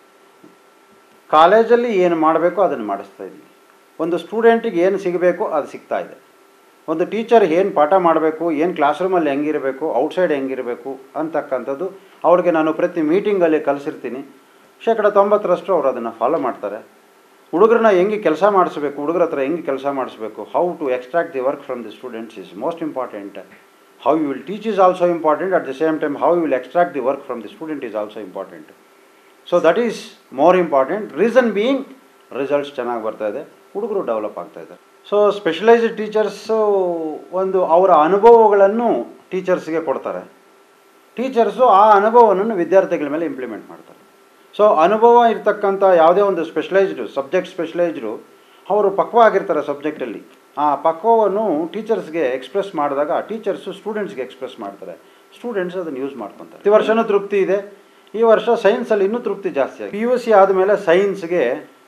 ಕಾಲೇಜಲ್ಲಿ ಏನು ಮಾಡಬೇಕೋ ಅದನ್ನು ಮಾಡಿಸ್ತಾ ಇದ್ವಿ ಒಂದು ಸ್ಟೂಡೆಂಟಿಗೆ ಏನು ಸಿಗಬೇಕು ಅದು ಸಿಗ್ತಾ ಇದೆ ಒಂದು ಟೀಚರ್ ಏನು ಪಾಠ ಮಾಡಬೇಕು ಏನು ಕ್ಲಾಸ್ ರೂಮಲ್ಲಿ ಹೆಂಗಿರಬೇಕು ಔಟ್ಸೈಡ್ ಹೆಂಗಿರಬೇಕು ಅಂತಕ್ಕಂಥದ್ದು ಅವ್ರಿಗೆ ನಾನು ಪ್ರತಿ ಮೀಟಿಂಗಲ್ಲಿ ಕಲಿಸಿರ್ತೀನಿ ಶೇಕಡ ತೊಂಬತ್ತರಷ್ಟು ಅವ್ರು ಅದನ್ನು ಫಾಲೋ ಮಾಡ್ತಾರೆ ಹುಡುಗರನ್ನ ಹೆಂಗೆ ಕೆಲಸ ಮಾಡಿಸ್ಬೇಕು ಹುಡುಗರ ಹತ್ರ ಹೆಂಗೆ ಕೆಲಸ ಮಾಡಿಸ್ಬೇಕು how to extract the work from the students is most important how you will teach is also important at the same time how you will extract the work from the student is also important so that is more important reason being results ಚೆನ್ನಾಗಿ ಬರ್ತಾ ಇದೆ ಹುಡುಗರು ಡೆವಲಪ್ ಆಗ್ತಾ ಇದ್ದಾರೆ ಸೊ ಸ್ಪೆಷಲೈಸ್ಡ್ ಟೀಚರ್ಸು ಒಂದು ಅವರ ಅನುಭವಗಳನ್ನು ಟೀಚರ್ಸ್ಗೆ ಕೊಡ್ತಾರೆ ಟೀಚರ್ಸು ಆ ಅನುಭವವನ್ನು ವಿದ್ಯಾರ್ಥಿಗಳ ಮೇಲೆ ಇಂಪ್ಲಿಮೆಂಟ್ ಮಾಡ್ತಾರೆ ಸೊ ಅನುಭವ ಇರ್ತಕ್ಕಂಥ ಯಾವುದೇ ಒಂದು ಸ್ಪೆಷಲೈಸ್ಡು ಸಬ್ಜೆಕ್ಟ್ ಸ್ಪೆಷಲೈಸ್ಡು ಅವರು ಪಕ್ವ ಆಗಿರ್ತಾರೆ ಸಬ್ಜೆಕ್ಟಲ್ಲಿ ಆ ಪಕ್ವವನ್ನು ಟೀಚರ್ಸ್ಗೆ ಎಕ್ಸ್ಪ್ರೆಸ್ ಮಾಡಿದಾಗ ಟೀಚರ್ಸು ಸ್ಟೂಡೆಂಟ್ಸ್ಗೆ ಎಕ್ಸ್ಪ್ರೆಸ್ ಮಾಡ್ತಾರೆ ಸ್ಟೂಡೆಂಟ್ಸ್ ಅದನ್ನು ಯೂಸ್ ಮಾಡ್ಕೊತಾರೆ ಈ ವರ್ಷನೂ ತೃಪ್ತಿ ಇದೆ ಈ ವರ್ಷ ಸೈನ್ಸಲ್ಲಿ ಇನ್ನೂ ತೃಪ್ತಿ ಜಾಸ್ತಿ ಆಗಿದೆ ಪಿ ಯು ಸಿ ಆದಮೇಲೆ ಸೈನ್ಸ್ಗೆ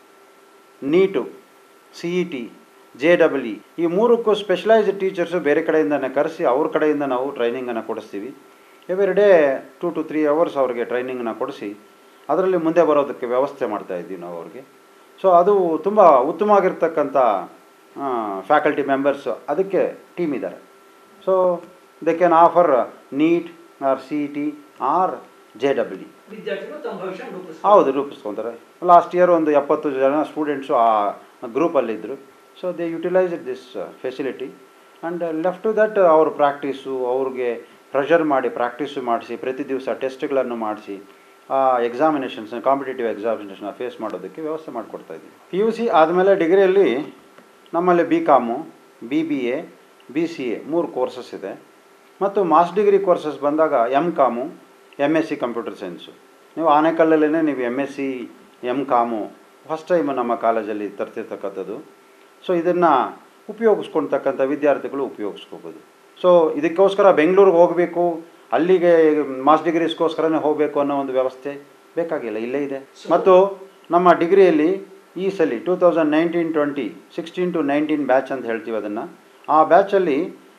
NEET C E T J double E ಈ ಮೂರಕ್ಕೂ ಸ್ಪೆಷಲೈಸ್ಡ್ ಟೀಚರ್ಸು ಬೇರೆ ಕಡೆಯಿಂದನೇ ಕರೆಸಿ ಅವ್ರ ಕಡೆಯಿಂದ ನಾವು ಟ್ರೈನಿಂಗನ್ನು ಕೊಡಿಸ್ತೀವಿ every day two to three hours ಅವ್ರಿಗೆ ಟ್ರೈನಿಂಗನ್ನು ಕೊಡಿಸಿ ಅದರಲ್ಲಿ ಮುಂದೆ ಬರೋದಕ್ಕೆ ವ್ಯವಸ್ಥೆ ಮಾಡ್ತಾ ಇದ್ದೀವಿ ನಾವು ಅವ್ರಿಗೆ ಸೊ ಅದು ತುಂಬ ಉತ್ತಮವಾಗಿರ್ತಕ್ಕಂಥ ಫ್ಯಾಕಲ್ಟಿ ಮೆಂಬರ್ಸ್ ಅದಕ್ಕೆ ಟೀಮ್ ಇದ್ದಾರೆ so they can offer NEET R C T R J W ಹೌದು ರೂಪಿಸ್ಕೊತಾರೆ ಲಾಸ್ಟ್ ಇಯರ್ ಒಂದು ಎಪ್ಪತ್ತು ಜನ ಸ್ಟೂಡೆಂಟ್ಸು ಆ ಗ್ರೂಪಲ್ಲಿದ್ದರು so they utilise this facility and left to that ಅವ್ರ ಪ್ರಾಕ್ಟೀಸು ಅವ್ರಿಗೆ ಪ್ರೆಷರ್ ಮಾಡಿ ಪ್ರಾಕ್ಟೀಸು ಮಾಡಿಸಿ ಪ್ರತಿ ದಿವಸ ಟೆಸ್ಟ್ಗಳನ್ನು ಮಾಡಿಸಿ ಆ ಎಕ್ಸಾಮಿನೇಷನ್ಸ್ ಕಾಂಪಿಟೇಟಿವ್ ಎಕ್ಸಾಮಿನೇಷನ್ ಫೇಸ್ ಮಾಡೋದಕ್ಕೆ ವ್ಯವಸ್ಥೆ ಮಾಡಿಕೊಡ್ತಾ ಇದ್ದೀವಿ ಪಿ ಯು ಸಿ ಆದಮೇಲೆ ಡಿಗ್ರಿಯಲ್ಲಿ ನಮ್ಮಲ್ಲಿ B com B B A B C A ಮೂರು ಕೋರ್ಸಸ್ ಇದೆ ಮತ್ತು ಮಾಸ್ ಡಿಗ್ರಿ ಕೋರ್ಸಸ್ ಬಂದಾಗ M com M S C computer science ನೀವು ಆನೆಕಲ್ಲಲ್ಲೇ ನೀವು M S C M com first time ನಮ್ಮ ಕಾಲೇಜಲ್ಲಿ ತರ್ತಿರ್ತಕ್ಕಂಥದ್ದು ಸೊ ಇದನ್ನು ಉಪಯೋಗಿಸ್ಕೊಳ್ತಕ್ಕಂಥ ವಿದ್ಯಾರ್ಥಿಗಳು ಉಪಯೋಗಿಸ್ಕೋಬೋದು ಸೊ ಇದಕ್ಕೋಸ್ಕರ ಬೆಂಗಳೂರಿಗೆ ಹೋಗಬೇಕು ಅಲ್ಲಿಗೆ ಮಾಸ್ ಡಿಗ್ರೀಸ್ಗೋಸ್ಕರನೇ ಹೋಗಬೇಕು ಅನ್ನೋ ಒಂದು ವ್ಯವಸ್ಥೆ ಬೇಕಾಗಿಲ್ಲ ಇಲ್ಲೇ ಇದೆ ಮತ್ತು ನಮ್ಮ ಡಿಗ್ರಿಯಲ್ಲಿ ಈ ಸಲ two thousand nineteen twenty sixteen to nineteen batch ಅಂತ ಹೇಳ್ತೀವಿ ಅದನ್ನು ಆ ಬ್ಯಾಚಲ್ಲಿ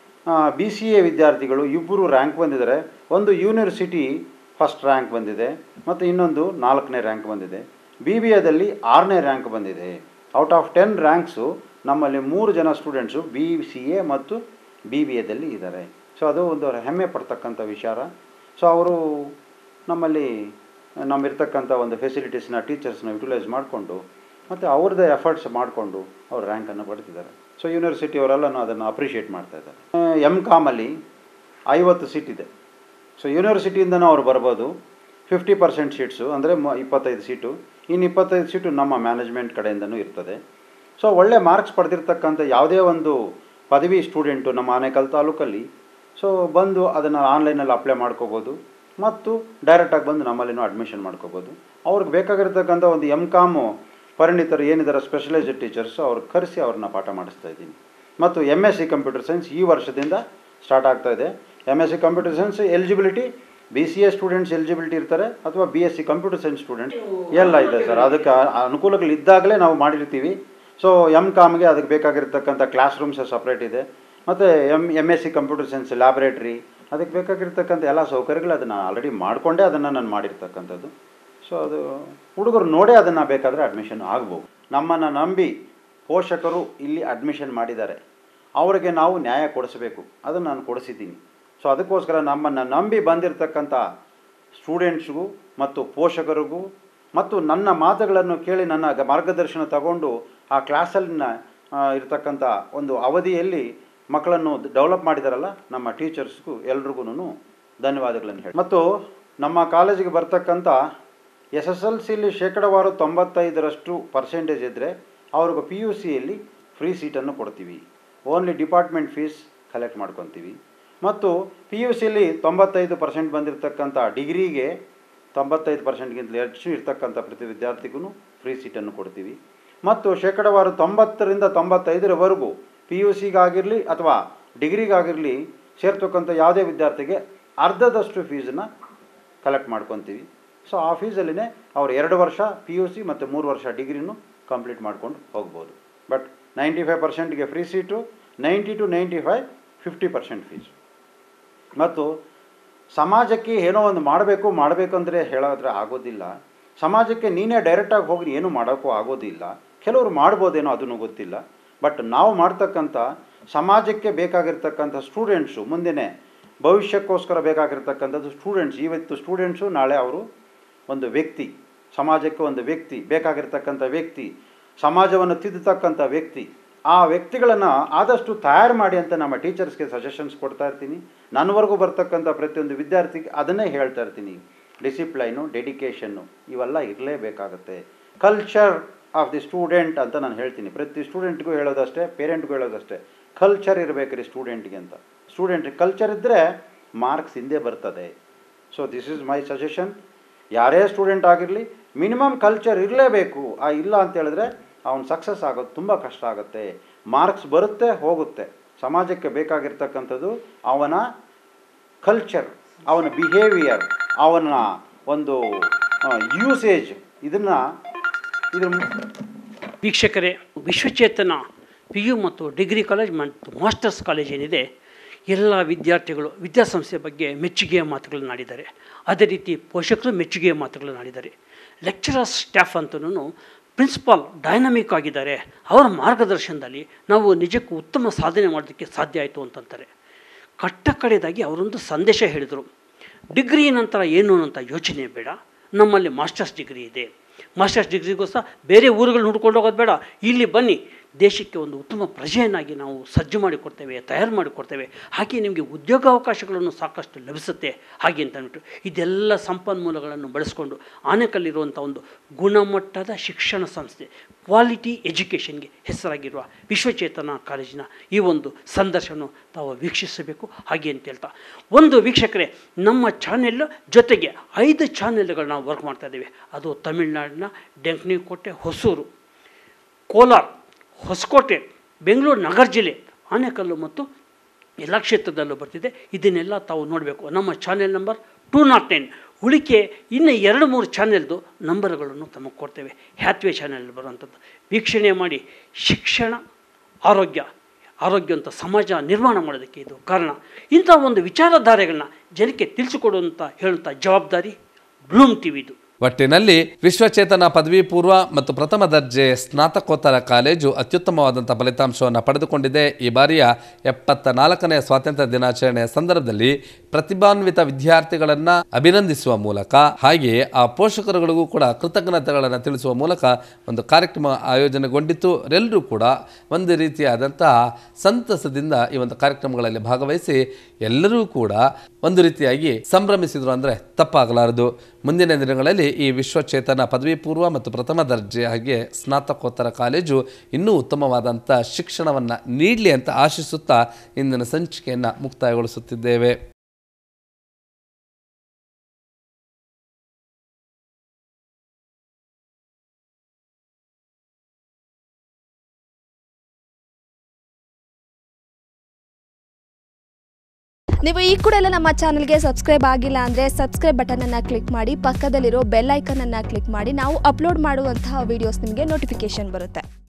ಬಿ ಸಿ ಎ ವಿದ್ಯಾರ್ಥಿಗಳು ಇಬ್ಬರು ರ್ಯಾಂಕ್ ಬಂದಿದ್ದಾರೆ ಒಂದು ಯೂನಿವರ್ಸಿಟಿ ಫಸ್ಟ್ ರ್ಯಾಂಕ್ ಬಂದಿದೆ ಮತ್ತು ಇನ್ನೊಂದು ನಾಲ್ಕನೇ ರ್ಯಾಂಕ್ ಬಂದಿದೆ ಬಿ ಬಿ ಎದಲ್ಲಿ ಆರನೇ ರ್ಯಾಂಕ್ ಬಂದಿದೆ ಔಟ್ ಆಫ್ ಟೆನ್ ರ್ಯಾಂಕ್ಸು ನಮ್ಮಲ್ಲಿ ಮೂರು ಜನ ಸ್ಟೂಡೆಂಟ್ಸು ಬಿ ಸಿ ಎ ಮತ್ತು ಬಿ ಬಿ ಎದಲ್ಲಿ ಇದ್ದಾರೆ ಸೊ ಅದು ಒಂದು ಹೆಮ್ಮೆ ಪಡ್ತಕ್ಕಂಥ ವಿಚಾರ ಸೊ ಅವರು ನಮ್ಮಲ್ಲಿ ನಮ್ಮಿರ್ತಕ್ಕಂಥ ಒಂದು ಫೆಸಿಲಿಟೀಸ್ನ ಟೀಚರ್ಸ್ನ ಯುಟಿಲೈಸ್ ಮಾಡಿಕೊಂಡು ಮತ್ತು ಅವ್ರದ್ದೇ ಎಫರ್ಟ್ಸ್ ಮಾಡಿಕೊಂಡು ಅವ್ರು ರ್ಯಾಂಕನ್ನು ಪಡ್ತಿದ್ದಾರೆ ಸೊ ಯೂನಿವರ್ಸಿಟಿ ಅವರೆಲ್ಲನೂ ಅದನ್ನು ಅಪ್ರಿಷಿಯೇಟ್ ಮಾಡ್ತಾ ಇದ್ದಾರೆ ಎಮ್ ಕಾಮಲ್ಲಿ ಐವತ್ತು ಸೀಟ್ ಇದೆ ಸೊ ಯೂನಿವರ್ಸಿಟಿಯಿಂದನೂ ಅವ್ರು ಬರ್ಬೋದು ಫಿಫ್ಟಿ ಪರ್ಸೆಂಟ್ ಸೀಟ್ಸು ಅಂದರೆ ಮ ಇಪ್ಪತ್ತೈದು ಸೀಟು ಇನ್ನು ಇಪ್ಪತ್ತೈದು ಸೀಟು ನಮ್ಮ ಮ್ಯಾನೇಜ್ಮೆಂಟ್ ಕಡೆಯಿಂದನೂ ಇರ್ತದೆ ಸೊ ಒಳ್ಳೆ ಮಾರ್ಕ್ಸ್ ಪಡೆದಿರ್ತಕ್ಕಂಥ ಯಾವುದೇ ಒಂದು ಪದವಿ ಸ್ಟೂಡೆಂಟು ನಮ್ಮ ಆನೇಕಲ್ ತಾಲೂಕಲ್ಲಿ ಸೊ ಬಂದು ಅದನ್ನು ಆನ್ಲೈನಲ್ಲಿ ಅಪ್ಲೈ ಮಾಡ್ಕೋಬೋದು ಮತ್ತು ಡೈರೆಕ್ಟಾಗಿ ಬಂದು ನಮ್ಮಲ್ಲಿನೂ ಅಡ್ಮಿಷನ್ ಮಾಡ್ಕೋಬೋದು ಅವ್ರಿಗೆ ಬೇಕಾಗಿರ್ತಕ್ಕಂಥ ಒಂದು ಎಮ್ ಕಾಮು ಪರಿಣಿತರು ಏನಿದ್ದಾರೆ ಸ್ಪೆಷಲೈಸ್ಡ್ ಟೀಚರ್ಸು ಅವ್ರಿಗೆ ಕರೆಸಿ ಅವ್ರನ್ನ ಪಾಠ ಮಾಡಿಸ್ತಾ ಇದ್ದೀನಿ ಮತ್ತು M S C computer science ಈ ವರ್ಷದಿಂದ ಸ್ಟಾರ್ಟ್ ಆಗ್ತಾ ಇದೆ M S C computer science eligibility B C A students eligibility ಇರ್ತಾರೆ ಅಥವಾ B S C computer science student ಎಲ್ಲ ಇದೆ ಸರ್ ಅದಕ್ಕೆ ಅನುಕೂಲಗಳು ಇದ್ದಾಗಲೇ ನಾವು ಮಾಡಿರ್ತೀವಿ ಸೊ ಎಮ್ ಕಾಮ್ಗೆ ಅದಕ್ಕೆ ಬೇಕಾಗಿರ್ತಕ್ಕಂಥ ಕ್ಲಾಸ್ ರೂಮ್ಸ್ ಸಪ್ರೇಟ್ ಇದೆ ಮತ್ತು M M S C computer science laboratory ಅದಕ್ಕೆ ಬೇಕಾಗಿರ್ತಕ್ಕಂಥ ಎಲ್ಲ ಸೌಕರ್ಯಗಳು ಅದನ್ನು ಆಲ್ರೆಡಿ ಮಾಡಿಕೊಂಡೇ ಅದನ್ನು ನಾನು ಮಾಡಿರ್ತಕ್ಕಂಥದ್ದು ಸೊ ಅದು ಹುಡುಗರು ನೋಡೇ ಅದನ್ನು ಬೇಕಾದರೆ ಅಡ್ಮಿಷನ್ ಆಗ್ಬೋದು ನಮ್ಮನ್ನು ನಂಬಿ ಪೋಷಕರು ಇಲ್ಲಿ ಅಡ್ಮಿಷನ್ ಮಾಡಿದ್ದಾರೆ ಅವರಿಗೆ ನಾವು ನ್ಯಾಯ ಕೊಡಿಸಬೇಕು ಅದನ್ನು ನಾನು ಕೊಡಿಸಿದ್ದೀನಿ ಸೊ ಅದಕ್ಕೋಸ್ಕರ ನಮ್ಮನ್ನು ನಂಬಿ ಬಂದಿರತಕ್ಕಂಥ ಸ್ಟೂಡೆಂಟ್ಸ್ಗೂ ಮತ್ತು ಪೋಷಕರಿಗೂ ಮತ್ತು ನನ್ನ ಮಾತುಗಳನ್ನು ಕೇಳಿ ನನ್ನ ಗ- ಮಾರ್ಗದರ್ಶನ ತಗೊಂಡು ಆ ಕ್ಲಾಸಲ್ಲಿನ ಇರತಕ್ಕಂಥ ಒಂದು ಅವಧಿಯಲ್ಲಿ ಮಕ್ಕಳನ್ನು ಡೆವಲಪ್ ಮಾಡಿದಾರಲ್ಲ ನಮ್ಮ ಟೀಚರ್ಸ್ಗೂ ಎಲ್ರಿಗೂ ಧನ್ಯವಾದಗಳನ್ನು ಹೇಳಿ ಮತ್ತು ನಮ್ಮ ಕಾಲೇಜಿಗೆ ಬರ್ತಕ್ಕಂಥ ಎಸ್ ಎಸ್ ಎಲ್ ಸಿಲಿ ಶೇಕಡವಾರು ತೊಂಬತ್ತೈದರಷ್ಟು ಪರ್ಸೆಂಟೇಜ್ ಇದ್ದರೆ ಅವ್ರಿಗೆ ಪಿ ಯು ಸಿಯಲ್ಲಿ ಫ್ರೀ ಸೀಟನ್ನು ಕೊಡ್ತೀವಿ ಓನ್ಲಿ ಡಿಪಾರ್ಟ್ಮೆಂಟ್ ಫೀಸ್ ಕಲೆಕ್ಟ್ ಮಾಡ್ಕೊತೀವಿ ಮತ್ತು ಪಿ ಯು ಸಿಲಿ ತೊಂಬತ್ತೈದು ಪರ್ಸೆಂಟ್ ಬಂದಿರತಕ್ಕಂಥ ಡಿಗ್ರಿಗೆ ತೊಂಬತ್ತೈದು ಪರ್ಸೆಂಟ್ಗಿಂತ ಹೆಚ್ಚು ಇರ್ತಕ್ಕಂಥ ಪ್ರತಿ ವಿದ್ಯಾರ್ಥಿಗೂ ಫ್ರೀ ಸೀಟನ್ನು ಕೊಡ್ತೀವಿ ಮತ್ತು ಶೇಕಡವಾರು ತೊಂಬತ್ತರಿಂದ ತೊಂಬತ್ತೈದರವರೆಗೂ ಪಿ ಯು ಸಿಗಾಗಿರಲಿ ಅಥವಾ ಡಿಗ್ರಿಗಾಗಿರಲಿ ಸೇರ್ತಕ್ಕಂಥ ಯಾವುದೇ ವಿದ್ಯಾರ್ಥಿಗೆ ಅರ್ಧದಷ್ಟು ಫೀಸನ್ನು ಕಲೆಕ್ಟ್ ಮಾಡ್ಕೊತೀವಿ ಸೊ ಆ ಫೀಸಲ್ಲಿನೇ ಅವ್ರು ಎರಡು ವರ್ಷ ಪಿ ಯು ಸಿ ಮತ್ತು ಮೂರು ವರ್ಷ ಡಿಗ್ರಿನೂ ಕಂಪ್ಲೀಟ್ ಮಾಡ್ಕೊಂಡು ಹೋಗ್ಬೋದು ಬಟ್ ನೈಂಟಿ ಫೈವ್ ಪರ್ಸೆಂಟ್ಗೆ free seat ninety two ninety five fifty percent fees ಮತ್ತು ಸಮಾಜಕ್ಕೆ ಏನೋ ಒಂದು ಮಾಡಬೇಕು ಮಾಡಬೇಕು ಅಂದರೆ ಹೇಳೋದ್ರೆ ಆಗೋದಿಲ್ಲ ಸಮಾಜಕ್ಕೆ ನೀನೇ ಡೈರೆಕ್ಟಾಗಿ ಹೋಗಿ ಏನೂ ಮಾಡೋಕ್ಕೂ ಆಗೋದಿಲ್ಲ ಕೆಲವರು ಮಾಡ್ಬೋದೇನೋ ಅದನ್ನು ಗೊತ್ತಿಲ್ಲ ಬಟ್ ನಾವು ಮಾಡ್ತಕ್ಕಂಥ ಸಮಾಜಕ್ಕೆ ಬೇಕಾಗಿರ್ತಕ್ಕಂಥ ಸ್ಟೂಡೆಂಟ್ಸು ಮುಂದಿನ ಭವಿಷ್ಯಕ್ಕೋಸ್ಕರ ಬೇಕಾಗಿರ್ತಕ್ಕಂಥದ್ದು ಸ್ಟೂಡೆಂಟ್ಸ್ ಇವತ್ತು ಸ್ಟೂಡೆಂಟ್ಸು ನಾಳೆ ಅವರು ಒಂದು ವ್ಯಕ್ತಿ ಸಮಾಜಕ್ಕೆ ಒಂದು ವ್ಯಕ್ತಿ ಬೇಕಾಗಿರ್ತಕ್ಕಂಥ ವ್ಯಕ್ತಿ ಸಮಾಜವನ್ನು ತಿದ್ದತಕ್ಕಂಥ ವ್ಯಕ್ತಿ ಆ ವ್ಯಕ್ತಿಗಳನ್ನು ಆದಷ್ಟು ತಯಾರು ಮಾಡಿ ಅಂತ ನಮ್ಮ ಟೀಚರ್ಸ್ಗೆ ಸಜೆಷನ್ಸ್ ಕೊಡ್ತಾ ಇರ್ತೀನಿ ನನ್ನವರೆಗೂ ಬರ್ತಕ್ಕಂಥ ಪ್ರತಿಯೊಂದು ವಿದ್ಯಾರ್ಥಿಗೆ ಅದನ್ನೇ ಹೇಳ್ತಾ ಇರ್ತೀನಿ ಡಿಸಿಪ್ಲೈನು ಡೆಡಿಕೇಷನ್ನು ಇವೆಲ್ಲ ಇರಲೇಬೇಕಾಗತ್ತೆ ಕಲ್ಚರ್ ಆಫ್ ದಿ ಸ್ಟೂಡೆಂಟ್ ಅಂತ ನಾನು ಹೇಳ್ತೀನಿ ಪ್ರತಿ ಸ್ಟೂಡೆಂಟ್ಗೂ ಹೇಳೋದಷ್ಟೇ ಪೇರೆಂಟ್ಗೂ ಹೇಳೋದಷ್ಟೇ ಕಲ್ಚರ್ ಇರಬೇಕು ರೀ ಸ್ಟೂಡೆಂಟ್ಗೆ ಅಂತ ಸ್ಟೂಡೆಂಟ್ ಕಲ್ಚರ್ ಇದ್ದರೆ ಮಾರ್ಕ್ಸ್ ಹಿಂದೆ ಬರ್ತದೆ so this is my suggestion ಯಾರೇ ಸ್ಟೂಡೆಂಟ್ ಆಗಿರಲಿ ಮಿನಿಮಮ್ ಕಲ್ಚರ್ ಇರಲೇಬೇಕು ಆ ಇಲ್ಲ ಅಂತ ಹೇಳಿದ್ರೆ ಅವನು ಸಕ್ಸಸ್ ಆಗೋದು ತುಂಬ ಕಷ್ಟ ಆಗುತ್ತೆ ಮಾರ್ಕ್ಸ್ ಬರುತ್ತೆ ಹೋಗುತ್ತೆ ಸಮಾಜಕ್ಕೆ ಬೇಕಾಗಿರ್ತಕ್ಕಂಥದ್ದು ಅವನ ಕಲ್ಚರ್ ಅವನ ಬಿಹೇವಿಯರ್ ಅವನ ಒಂದು ಯೂಸೇಜ್ ಇದನ್ನು ಇದ್ರ ವೀಕ್ಷಕರೇ ವಿಶ್ವಚೇತನ ಪಿ ಯು ಮತ್ತು ಡಿಗ್ರಿ ಕಾಲೇಜ್ ಮತ್ತು ಮಾಸ್ಟರ್ಸ್ ಕಾಲೇಜ್ ಏನಿದೆ ಎಲ್ಲ ವಿದ್ಯಾರ್ಥಿಗಳು ವಿದ್ಯಾಸಂಸ್ಥೆ ಬಗ್ಗೆ ಮೆಚ್ಚುಗೆಯ ಮಾತುಗಳನ್ನು ಆಡಿದ್ದಾರೆ ಅದೇ ರೀತಿ ಪೋಷಕರು ಮೆಚ್ಚುಗೆಯ ಮಾತುಗಳನ್ನು ಆಡಿದ್ದಾರೆ ಲೆಕ್ಚರರ್ಸ್ ಸ್ಟಾಫ್ ಅಂತನೂ ಪ್ರಿನ್ಸಿಪಾಲ್ ಡೈನಮಿಕ್ ಆಗಿದ್ದಾರೆ ಅವರ ಮಾರ್ಗದರ್ಶನದಲ್ಲಿ ನಾವು ನಿಜಕ್ಕೂ ಉತ್ತಮ ಸಾಧನೆ ಮಾಡೋದಕ್ಕೆ ಸಾಧ್ಯ ಆಯಿತು ಅಂತಂತಾರೆ ಕಟ್ಟ ಕಡೆಯದಾಗಿ ಅವರೊಂದು ಸಂದೇಶ ಹೇಳಿದರು ಡಿಗ್ರಿ ನಂತರ ಏನು ಅಂತ ಯೋಚನೆ ಬೇಡ ನಮ್ಮಲ್ಲಿ ಮಾಸ್ಟರ್ಸ್ ಡಿಗ್ರಿ ಇದೆ ಮಾಸ್ಟರ್ಸ್ ಡಿಗ್ರಿಗೋಸ್ಕರ ಬೇರೆ ಊರುಗಳನ್ನ ಹುಡ್ಕೊಂಡು ಹೋಗೋದು ಬೇಡ ಇಲ್ಲಿ ಬನ್ನಿ ದೇಶಕ್ಕೆ ಒಂದು ಉತ್ತಮ ಪ್ರಜೆಯನ್ನಾಗಿ ನಾವು ಸಜ್ಜು ಮಾಡಿಕೊಡ್ತೇವೆ ತಯಾರು ಮಾಡಿಕೊಡ್ತೇವೆ ಹಾಗೆ ನಿಮಗೆ ಉದ್ಯೋಗಾವಕಾಶಗಳನ್ನು ಸಾಕಷ್ಟು ಲಭಿಸುತ್ತೆ ಹಾಗೆ ಅಂತ ಅಂದ್ಬಿಟ್ಟು ಇದೆಲ್ಲ ಸಂಪನ್ಮೂಲಗಳನ್ನು ಬಳಸ್ಕೊಂಡು ಆನೆಕಲ್ಲಿರುವಂಥ ಒಂದು ಗುಣಮಟ್ಟದ ಶಿಕ್ಷಣ ಸಂಸ್ಥೆ ಕ್ವಾಲಿಟಿ ಎಜುಕೇಷನ್ಗೆ ಹೆಸರಾಗಿರುವ ವಿಶ್ವಚೇತನ ಕಾಲೇಜಿನ ಈ ಒಂದು ಸಂದರ್ಶನ ತಾವು ವೀಕ್ಷಿಸಬೇಕು ಹಾಗೆ ಅಂತ ಹೇಳ್ತಾ ಒಂದು ವೀಕ್ಷಕರೇ ನಮ್ಮ ಚಾನೆಲ್ ಜೊತೆಗೆ ಐದು ಚಾನೆಲ್ಗಳು ನಾವು ವರ್ಕ್ ಮಾಡ್ತಾ ಇದ್ದೇವೆ ಅದು ತಮಿಳುನಾಡಿನ ಡೆಂಕ್ನಿಕೋಟೆ ಹೊಸೂರು ಕೋಲಾರ ಹೊಸಕೋಟೆ ಬೆಂಗಳೂರು ನಗರ ಜಿಲ್ಲೆ ಆನೆಕಲ್ಲು ಮತ್ತು ಎಲ್ಲ ಕ್ಷೇತ್ರದಲ್ಲೂ ಬರ್ತಿದೆ ಇದನ್ನೆಲ್ಲ ತಾವು ನೋಡಬೇಕು ನಮ್ಮ channel number two nought nine ಉಳಿಕೆ ಇನ್ನು ಎರಡು ಮೂರು ಚಾನೆಲ್ದು ನಂಬರ್ಗಳನ್ನು ತಮಗೆ ಕೊಡ್ತೇವೆ ಹ್ಯಾತ್ವೆ ಚಾನೆಲ್ ಬರುವಂಥದ್ದು ವೀಕ್ಷಣೆ ಮಾಡಿ ಶಿಕ್ಷಣ ಆರೋಗ್ಯ ಆರೋಗ್ಯವಂತ ಸಮಾಜ ನಿರ್ಮಾಣ ಮಾಡೋದಕ್ಕೆ ಇದು ಕಾರಣ ಇಂಥ ಒಂದು ವಿಚಾರಧಾರೆಗಳನ್ನ ಜನಕ್ಕೆ ತಿಳಿಸಿಕೊಡುವಂಥ ಹೇಳುವಂಥ ಜವಾಬ್ದಾರಿ ಬ್ಲೂಮ್ ಟಿವಿದು ಒಟ್ಟಿನಲ್ಲಿ ವಿಶ್ವಚೇತನ ಪದವಿ ಪೂರ್ವ ಮತ್ತು ಪ್ರಥಮ ದರ್ಜೆ ಸ್ನಾತಕೋತ್ತರ ಕಾಲೇಜು ಅತ್ಯುತ್ತಮವಾದಂಥ ಫಲಿತಾಂಶವನ್ನು ಪಡೆದುಕೊಂಡಿದೆ ಈ ಬಾರಿಯ ಎಪ್ಪತ್ತ ನಾಲ್ಕನೇ ಸ್ವಾತಂತ್ರ್ಯ ದಿನಾಚರಣೆಯ ಸಂದರ್ಭದಲ್ಲಿ ಪ್ರತಿಭಾನ್ವಿತ ವಿದ್ಯಾರ್ಥಿಗಳನ್ನು ಅಭಿನಂದಿಸುವ ಮೂಲಕ ಹಾಗೆಯೇ ಆ ಪೋಷಕರುಗಳಿಗೂ ಕೂಡ ಕೃತಜ್ಞತೆಗಳನ್ನು ತಿಳಿಸುವ ಮೂಲಕ ಒಂದು ಕಾರ್ಯಕ್ರಮ ಆಯೋಜನೆಗೊಂಡಿತ್ತು ಎಲ್ಲರೂ ಕೂಡ ಒಂದು ರೀತಿಯಾದಂತಹ ಸಂತಸದಿಂದ ಈ ಒಂದು ಕಾರ್ಯಕ್ರಮಗಳಲ್ಲಿ ಭಾಗವಹಿಸಿ ಎಲ್ಲರೂ ಕೂಡ ಒಂದು ರೀತಿಯಾಗಿ ಸಂಭ್ರಮಿಸಿದ್ರು ಅಂದರೆ ತಪ್ಪಾಗಲಾರದು ಮುಂದಿನ ದಿನಗಳಲ್ಲಿ ಈ ವಿಶ್ವಚೇತನ ಪದವಿ ಪೂರ್ವ ಮತ್ತು ಪ್ರಥಮ ದರ್ಜೆ ಹಾಗೆ ಸ್ನಾತಕೋತ್ತರ ಕಾಲೇಜು ಇನ್ನೂ ಉತ್ತಮವಾದಂಥ ಶಿಕ್ಷಣವನ್ನು ನೀಡಲಿ ಅಂತ ಆಶಿಸುತ್ತಾ ಇಂದಿನ ಸಂಚಿಕೆಯನ್ನು ಮುಕ್ತಾಯಗೊಳಿಸುತ್ತಿದ್ದೇವೆ ನೀವು ಈ ಕೂಡ ಎಲ್ಲ ನಮ್ಮ ಚಾನಲ್ಗೆ ಸಬ್ಸ್ಕ್ರೈಬ್ ಆಗಿಲ್ಲ ಅಂದರೆ ಸಬ್ಸ್ಕ್ರೈಬ್ ಬಟನನ್ನು ಕ್ಲಿಕ್ ಮಾಡಿ ಪಕ್ಕದಲ್ಲಿರೋ ಬೆಲ್ ಐಕನನ್ನು ಕ್ಲಿಕ್ ಮಾಡಿ ನಾವು ಅಪ್ಲೋಡ್ ಮಾಡುವಂತಹ ವೀಡಿಯೋಸ್ ನಿಮಗೆ ನೋಟಿಫಿಕೇಶನ್ ಬರುತ್ತೆ